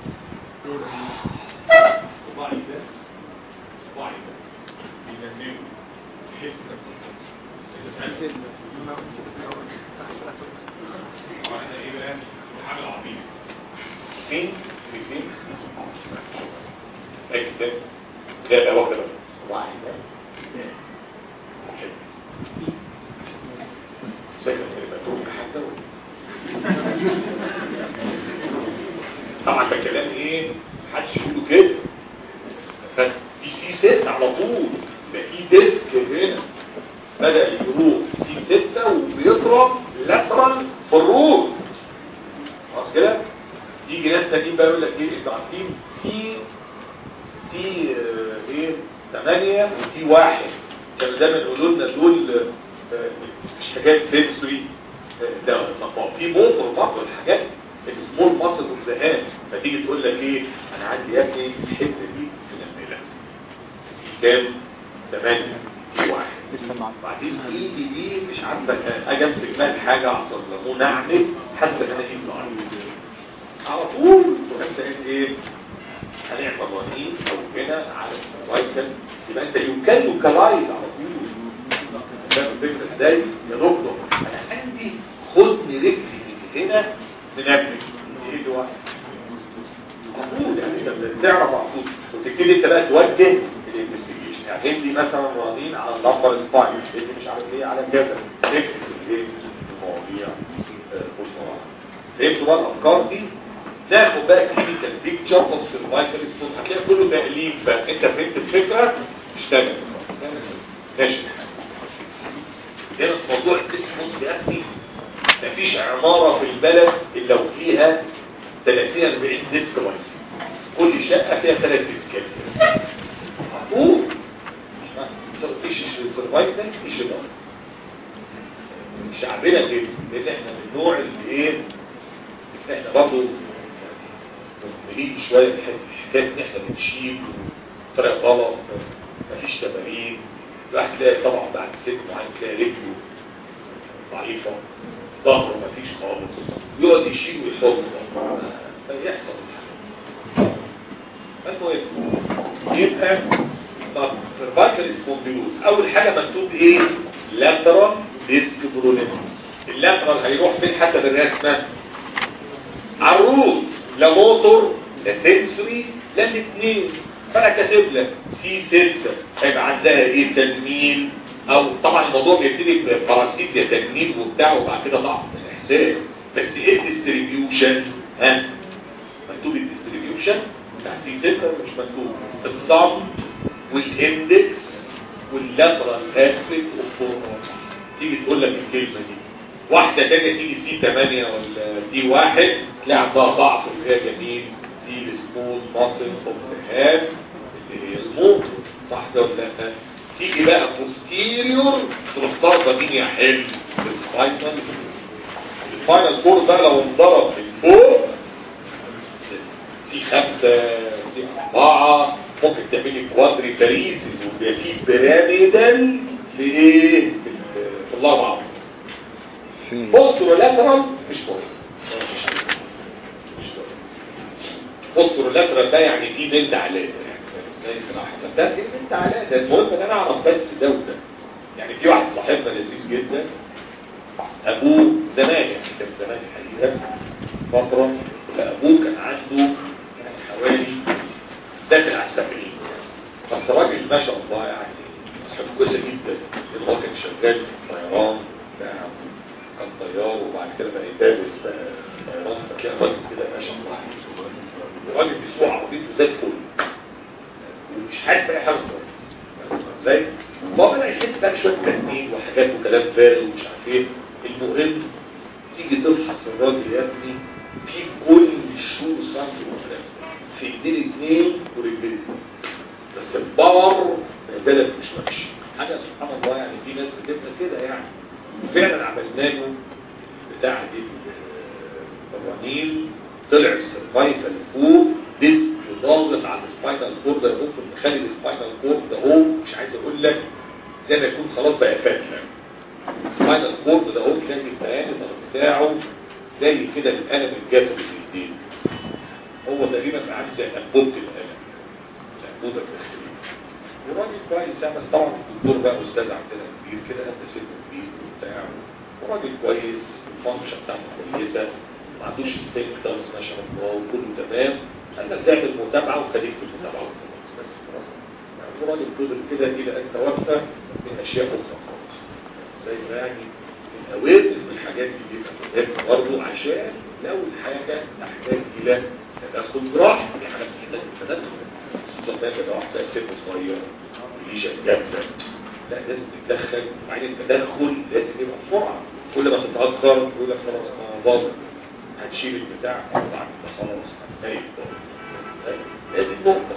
وضعي ده وضعي ده ينميه حته واحنا ايه بقى حاجه عظيمه فين في فين ايه ده ده ده واحده بقى وضعي ده سكن كلمة حتى طبعا ده كلام ايه محدش يقوله كده فدي سي 6 على طول ده في ديسك هنا بدأ يروح سي 6 وبيضرب لاترال في الروت خلاص كده يجي ناس تانيين بقى يقول لك ايه انتوا عارفين سي سي آه، ايه 8 وسي 1 كانوا دايما يقولوا لنا دول آه، مش حاجات سنسوري ده ما في موتور برضه الحاجات السمول ماسل والذهان فتيجي تقول لك ايه انا عندي يا ابني الحته دي في الامبلا سي كام 8 في واحد لسه معاك بعدين ايدي دي مش عارفه اجي امسك بقى الحاجه اعصر ليمون اعمل حاسه ان انا ايدي ضعيفه على طول وانت ايه هنعمل رنين او هنا على السرايكل يبقى انت يمكن لوكالايز على طول فاهم الفكره ازاي يا دكتور انا عندي خدني رجلي من هنا ننبه ايه واحد على طول يعني انت بتعرف على طول وتبتدي انت بقى توجه الانفستيجيشن يعني عندي مثلا رنين على اللمبر سباين عندي مش عارف ايه على كذا نكتب الايه المواضيع آه، بسرعه فهمتوا بقى الافكار دي ناخد بقى كلينيكال بيكتشر اوف سيرفايكال ستون هتلاقي كله تقليب بقى انت فهمت الفكره اشتغل ماشي هنا في موضوع التسمس يا اخي مفيش عماره في البلد الا وفيها 30 40 ديسك رئيسي كل شقه فيها ثلاث ديسكات معقول مفيش سيرفايكال مفيش ده شعبنا كده لان احنا من النوع اللي ايه احنا برضه مهملين شويه في حكايه ان احنا بنشيل بطريقه غلط مفيش تمارين الواحد تلاقي طبعا بعد سن معين تلاقي رجله ضعيفه ظهره مفيش خالص يقعد يشيل ويحط فيحصل المهم يبقى طب سيرفايكال سبونديلوز اول حاجه مكتوب ايه لاترال ديسك برولين اللاترال هيروح فين حتى بالرسمه عروض لا موتور لا سنسوري لا الاثنين فانا كاتب لك سي 6 هيبقى عندها ايه تجميل او طبعا الموضوع بيبتدي بباراسيت يا تجميل وبتاع وبعد كده ضعف الاحساس بس ايه الديستريبيوشن ها مكتوب الديستريبيوشن بتاع سي 6 مش مكتوب الصم والاندكس واللاترال اسبيكت والفورمال تيجي تقول لك الكلمه دي واحدة تانية تيجي سي 8 ولا دي واحد تلاقي عندها ضعف اللي هي جميل دي السمول ماسل اوف ذا هاند اللي هي الموت صح ده ولا لا تيجي بقى بوستيريور تروح ضربه مين يا حلو السباينال السباينال كور ده لو انضرب من فوق سي 5 سي 4 ممكن تعملي كوادري باريسيس ويبقى في بيراميدال في ايه في الاربعه فين بوسترولاترال مش مهم مش مهم بوسترولاترال ده يعني في بنت علاء يعني زي ما حسبتها في بنت علاء ده المهم ان انا اعرف بس ده وده يعني في واحد صاحبنا لذيذ جدا ابوه زمان يعني كان زمان الحقيقه فتره فابوه كان عنده يعني حوالي داخل على السبعين بس راجل ما شاء الله يعني صحته كويسه جدا لان هو كان شغال في الطيران بتاع كان طيار وبعد كده بقى يدرس بقى طيران فكان راجل كده ما شاء الله الراجل بيسوق عربيته زي الفل ومش حاسس باي حاجه خالص ازاي؟ بابا بقى يحس بقى شويه تنميل وحاجات وكلام فارغ ومش عارف ايه المهم تيجي تفحص الراجل يا ابني في كل الشهور سنتي وكلام في ايدين اثنين ورجلين اثنين بس الباور ما زالت مش ماشي حاجه سبحان الله يعني في ناس بتبقى كده يعني فعلا عملنا له بتاع دي الرنين طلع السرفايفل فوق ديسك ضاغط على السباينال كورد انا ممكن نخلي السباينال كورد ده هو مش عايز اقول لك زي ما يكون خلاص بقى فاتله السباينال كورد ده هو تلاقي الدايمتر بتاعه زي كده القلم الجاف في الايدين هو تقريبا عامل زي انبوبه القلم الانبوبه الداخليه وراجل كويس يعني بس طبعا الدكتور بقى استاذ عندنا كبير كده قد سنه كبير وبتاع وراجل كويس الفانكشن بتاعته كويسه ما عندوش ستيكترز ما شاء الله وكله تمام قال لك تعمل متابعه وخليك في المتابعه وخلاص بس خلاص يعني راجل فضل كده الى ان توفى من اشياء اخرى خالص زي ما يعني الاويرنس بالحاجات دي بيبقى مهم برضه عشان لو الحاجه تحتاج الى تدخل جراحي دي حاجه محتاجه تدخل خصوصا بقى كده واحده سن صغير ليجا جامده لا لازم تتدخل وبعدين التدخل لازم يبقى بسرعه كل ما تتاخر يقول لك خلاص ما باظت هتشيل البتاع بعد كده خلاص هتنيل هذه النقطه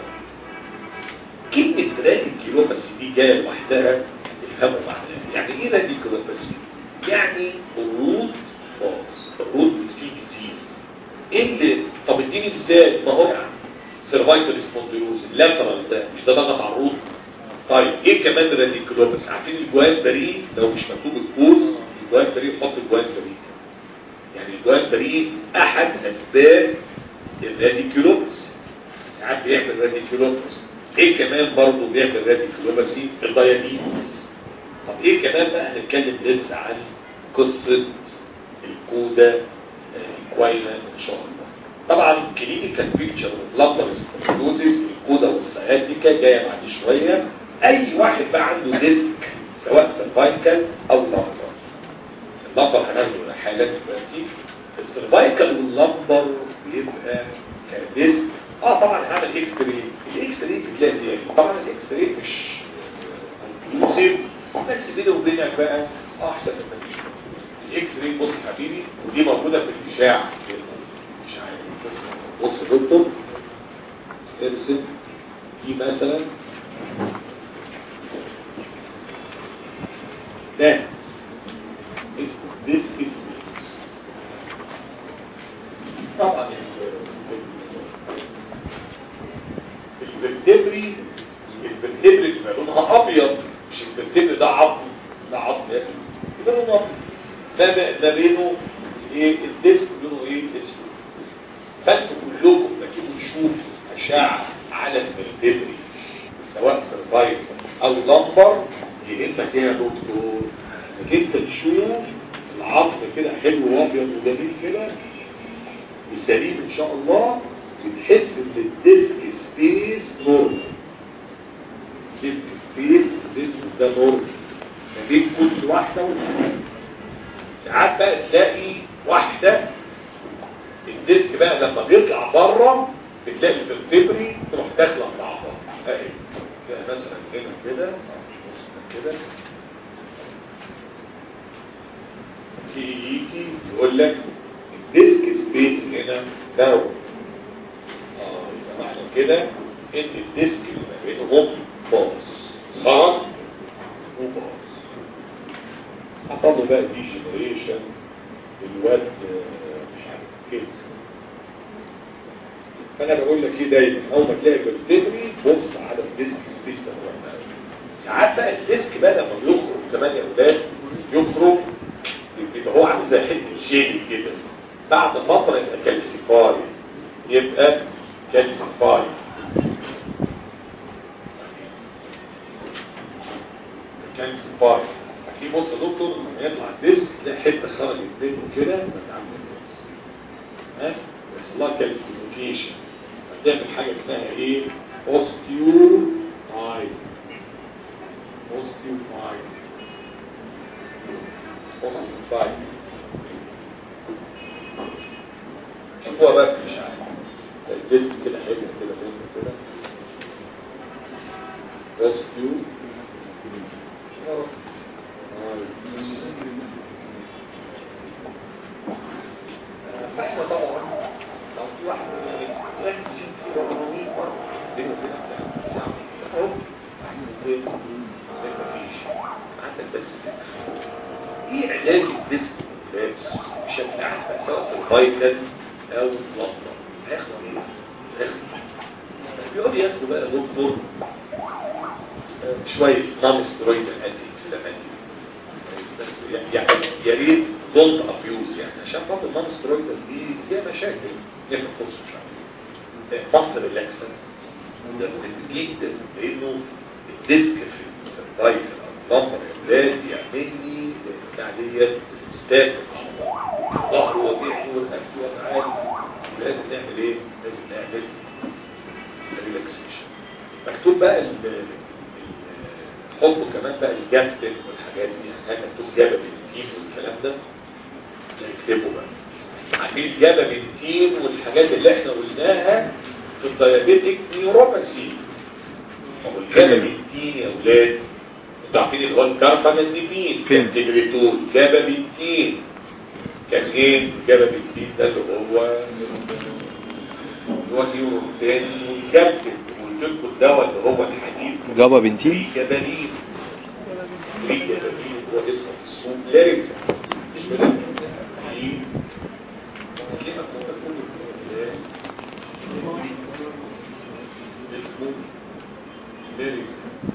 كلمه راديكيلوباسي دي جايه لوحدها افهموا معناها يعني ايه راديكيلوباسي يعني الروت باظ الروت فيه ديزيز ايه اللي طب اديني مثال ما هو سيرفايكال سبونديلوز اللاترال ده مش ده ضغط على الروت طيب ايه كمان راديكيلوباسي عارفين الجوان بريء لو مش مكتوب الكوز الجوان بريء حط الجوان بريء يعني الجوان بريء احد اسباب الراديكيلوباسي ساعات بيعمل راديكيلوباسي ايه كمان برضه بيعمل راديكيلوباسي الدايابيتس طب ايه كمان بقى هنتكلم لسه عن قصه الكودا الكوينه ان شاء الله طبعا كلينيكال بيكتشر لامبر سكلوزيس الكودا والسياتيكا جايه بعد شويه اي واحد بقى عنده ديسك سواء سيرفايكال او لامبر اللمبر هناخده حالا دلوقتي السيرفايكال واللمبر بيبقى كديسك اه طبعا هعمل اكس راي الاكس راي بتلاقي فيها طبعا الاكس راي مش كونكلوسيف بس بيني وبينك بقى احسن من مفيش الاكس راي بص يا حبيبي ودي موجوده في الاشاعه مش عارف بص يا دكتور ارسم دي مثلا ده اسمه ديسك سبيس طبعا الفرتبري الفرتبري بيبقى لونها ابيض مش الفرتبري ده عظم ده عظم يا يبقى لونه ابيض ده ده بينه ايه الديسك لونه ايه اسود فانتوا كلكم تجيبوا تشوفوا اشعه على الفرتبري سواء سرفايفر او لمبر يهمك ايه يا دكتور انك انت تشوف العظم كده حلو وابيض وجميل كده وسليم ان شاء الله وتحس ان الديسك سبيس نورمال ديسك سبيس الديسك ده نورمال ما بين كل واحده والثانيه ساعات بقى تلاقي واحده الديسك بقى لما بيطلع بره بتلاقي في الفبري تروح داخله مع بعض اهي مثلا هنا كده كده يجي يقول لك الديسك سبيس هنا نارو اه يبقى معنى كده ان الديسك اللي ما بينهم باظ خرج وباظ حصل له بقى دي جنريشن الواد مش عارف كده فانا بقول لك ايه دايما اول ما تلاقي بالتبري بص على الديسك سبيس ده ساعات بقى الديسك بقى لما بيخرج كمان يا اولاد يخرج يبقى هو عامل زي حته شيل كده بعد فتره يبقى كالسيفاي يبقى كالسيفاي كالسيفاي في بص يا دكتور لما يطلع الديسك تلاقي حته خرجت منه كده ما تعملهاش ها بس الله كالسيفيكيشن هتعمل حاجه اسمها ايه اوستيو تايب اوستيو تايب اوستيو تايب شوفوها بقى مش عارف الديسك كده حاجه كده منه كده اوستيو فاحنا طبعا لو في واحد ينسي في رمضانين مرة بينه وبين الساعة اهو احسن بين مفيش عندك بس ايه علاج الديسك لابس بشكل عام سواء سيرفايكال او لطة هياخدوا ايه؟ هياخدوا بيقعد ياخدوا بقى دكتور شوية نون سترويد انتي انفلاماتوري بس يعني يا ريت دونت ابيوز يعني عشان برضه النون سترويد دي فيها مشاكل نفهم كورس مش عارف مصر الاكسن ده مهم جدا لانه الديسك في السرطايف النمبر يا اولاد يعمل لي بتاع ديت ستاك ظهره وجعني والقلب وجعان لازم نعمل ايه؟ لازم نعمل ريلاكسيشن مكتوب بقى حطوا كمان بقى الجابتن والحاجات دي يعني مكتوب جابا بنتين والكلام ده نكتبه بقى عارفين الجابا بنتين والحاجات اللي احنا قلناها في الديابيتك نيوروباثي هو الجابا بنتين يا اولاد انتوا عارفين اللي هو الكاربامازيبين كان تجريتول جابا بنتين كان ايه جابا بنتين ده اللي هو اللي هو نيوروباثي والجابتن والجبت الدواء اللي هو الحديث جابا بنتين جبلين جبلين هو اسمه في السوق لاريكا مش بلاريكا في هتلاقي مكتوب كله اسمه لاريكا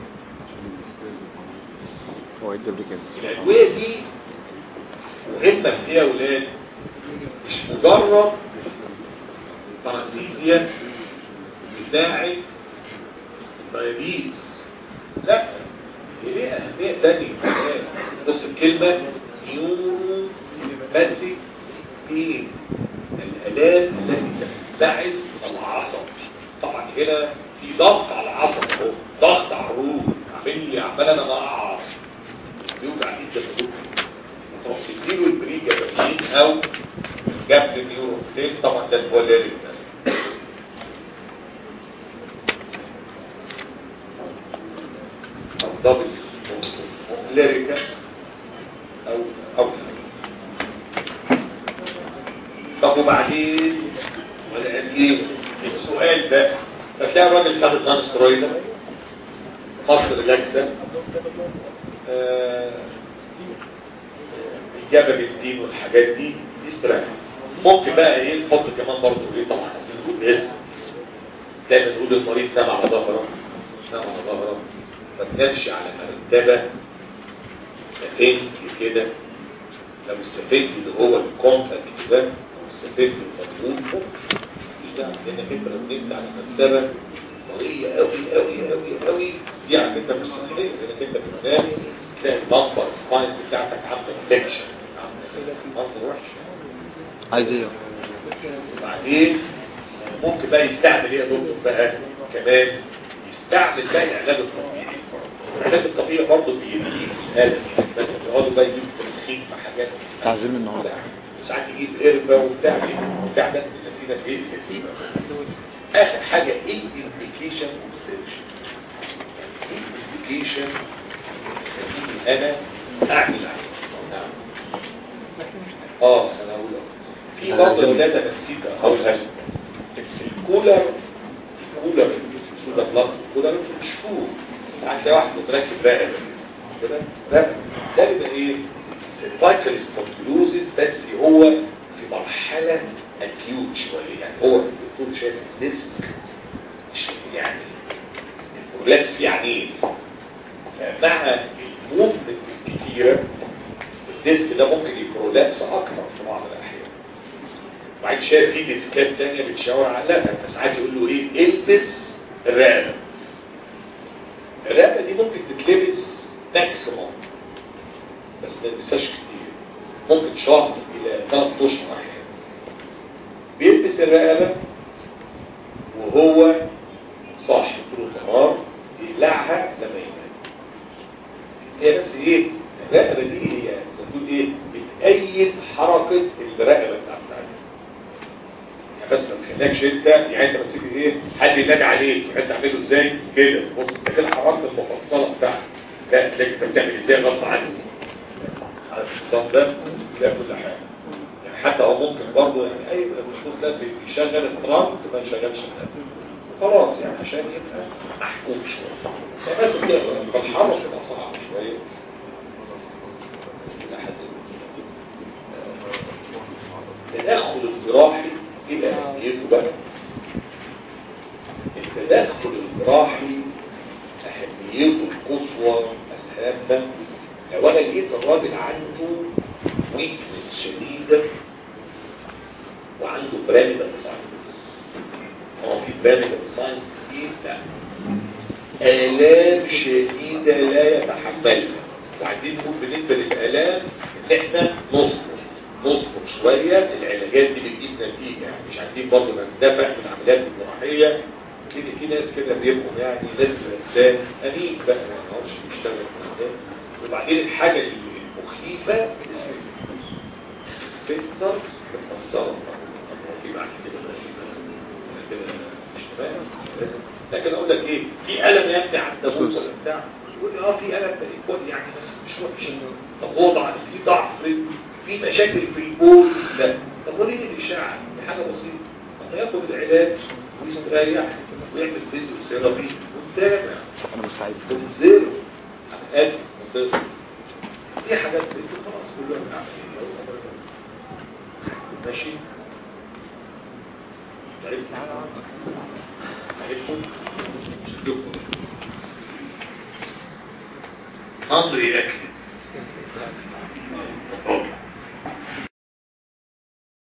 هو يكتب لي كده الأدوية دي مهمة في ايه يا ولاد مش مجرد باراسيزيا بتاعت الدايابيتس لا هي ليه أهمية تانية كمان بص الكلمة نيورو باسيك بين الآلام التي تنبعث العصب طبعا هنا في ضغط على العصب اهو ضغط على الروح عامل لي عمال انا بقعر بيوجع جدا في تروح تديله البريجا بنين او جاب النيورو طبعا ده الفولاري دبل ليريكا او او طب وبعدين ولا ايه السؤال ده فتلاقي الراجل خد النان سترويدر خاص ريلاكسا الجابة بالدين والحاجات دي يستريح ممكن بقى ايه نحط كمان برضه ايه طبعا عايزين نقول اسم دايما نقول المريض نام على ظهره نام على ظهره ما تنامش على مرتبة سفنج كده لو السفنج اللي هو الكومباكت ده او السفنج المضغوط مش ده لانك انت لو نمت على مرتبة طرية قوي قوي قوي قوي دي على فكرة مش صحية لانك انت بتنام تلاقي اللمبر سباين بتاعتك عاملة فليكشن منظر وحش عايز ايه وبعدين ممكن بقى يستعمل ايه يا دكتور بقى كمان يستعمل بقى العلاج الطبيعي العلاج الطبيعي برضه بيديه في القلب بس بيقعدوا بقى يجيبوا تسخين في حاجات تعزيم النهارده ساعات يجيب قربة وبتاع وبتاع ده النتيجة ايه فيه اخر حاجة الانديكيشن والسيرشن الانديكيشن انا اعمل عليه نعم. اه انا اقول في برضه ولادة انا نسيت اقولها الكولر الكولر السودا بلس الكولر مشهور هتلاقي واحد متركب رقبه كده رقبه ده بيبقى ايه سيرفايكال سبونتيلوزيس بس هو في مرحله اكيوت شويه يعني هو الدكتور شايف الديسك مش يعني البرولاكس فيه عنيف مع الموفمنت الكتيره الديسك ده ممكن يبرولابس اكتر في بعض الاحيان وبعدين شايف في ديسكات تانية بتشاور عليها فساعات يقول له ايه البس الرقبه الرقبه دي ممكن تتلبس ماكسيموم بس ما يلبسهاش كتير ممكن شهر الى ثلاث اشهر احيانا بيلبس الرقبه وهو صاحي طول النهار يقلعها لما ينام هي بس ايه الرقبه دي هي زي ما تقول ايه بتأيد حركه الرقبه بتاعتها يعني بس ما تخليكش انت يعني انت بتسيب ايه حد ينادي عليك انت تعمله ازاي كده بص انت كده حركت المفصله بتاعتك لا تلاقي انت بتعمل ازاي غصب عنك على النظام ده تلاقي كل حاجه يعني حتى هو ممكن برضه يعني اي المفروض ده بيشغل الترامب ما يشغلش ده خلاص يعني عشان يبقى محكوم شويه فبس كده فالحرس يبقى صعب شويه لحد التدخل الجراحي الى اهميته بقى التدخل الجراحي اهميته القصوى الهامه لو انا لقيت الراجل عنده ويكنس شديده وعنده براميدال ساينس هو في براميدال ساينس كتير لا آلام شديدة لا يتحملها وعايزين نقول بالنسبة للآلام ان احنا نصبر نصبر شوية العلاجات دي بتجيب نتيجة يعني مش عايزين برضه نندفع من العمليات الجراحية لان في ناس كده بيبقوا يعني ناس الانسان امين بقى ما يعرفش يشتغل في العمليات وبعدين الحاجة المخيفة اسم السبكتر متأثرة في بعد كده غريبة كده مش تمام لازم لكن اقول لك ايه في الم يا ابني على الدموع ولا بتاع يقول لي اه في الم يكون يعني بس مش وحش طب هو ضعف في ضعف في مشاكل في البول لا طب وليه الاشاعه دي حاجه بسيطه طب ياخد العلاج ويستريح ويعمل فيزيوثيرابي ويتابع انا مستعد تنزله على قد منتظر دي حاجات بنت خلاص كلها بنعمل ماشي امر ياكل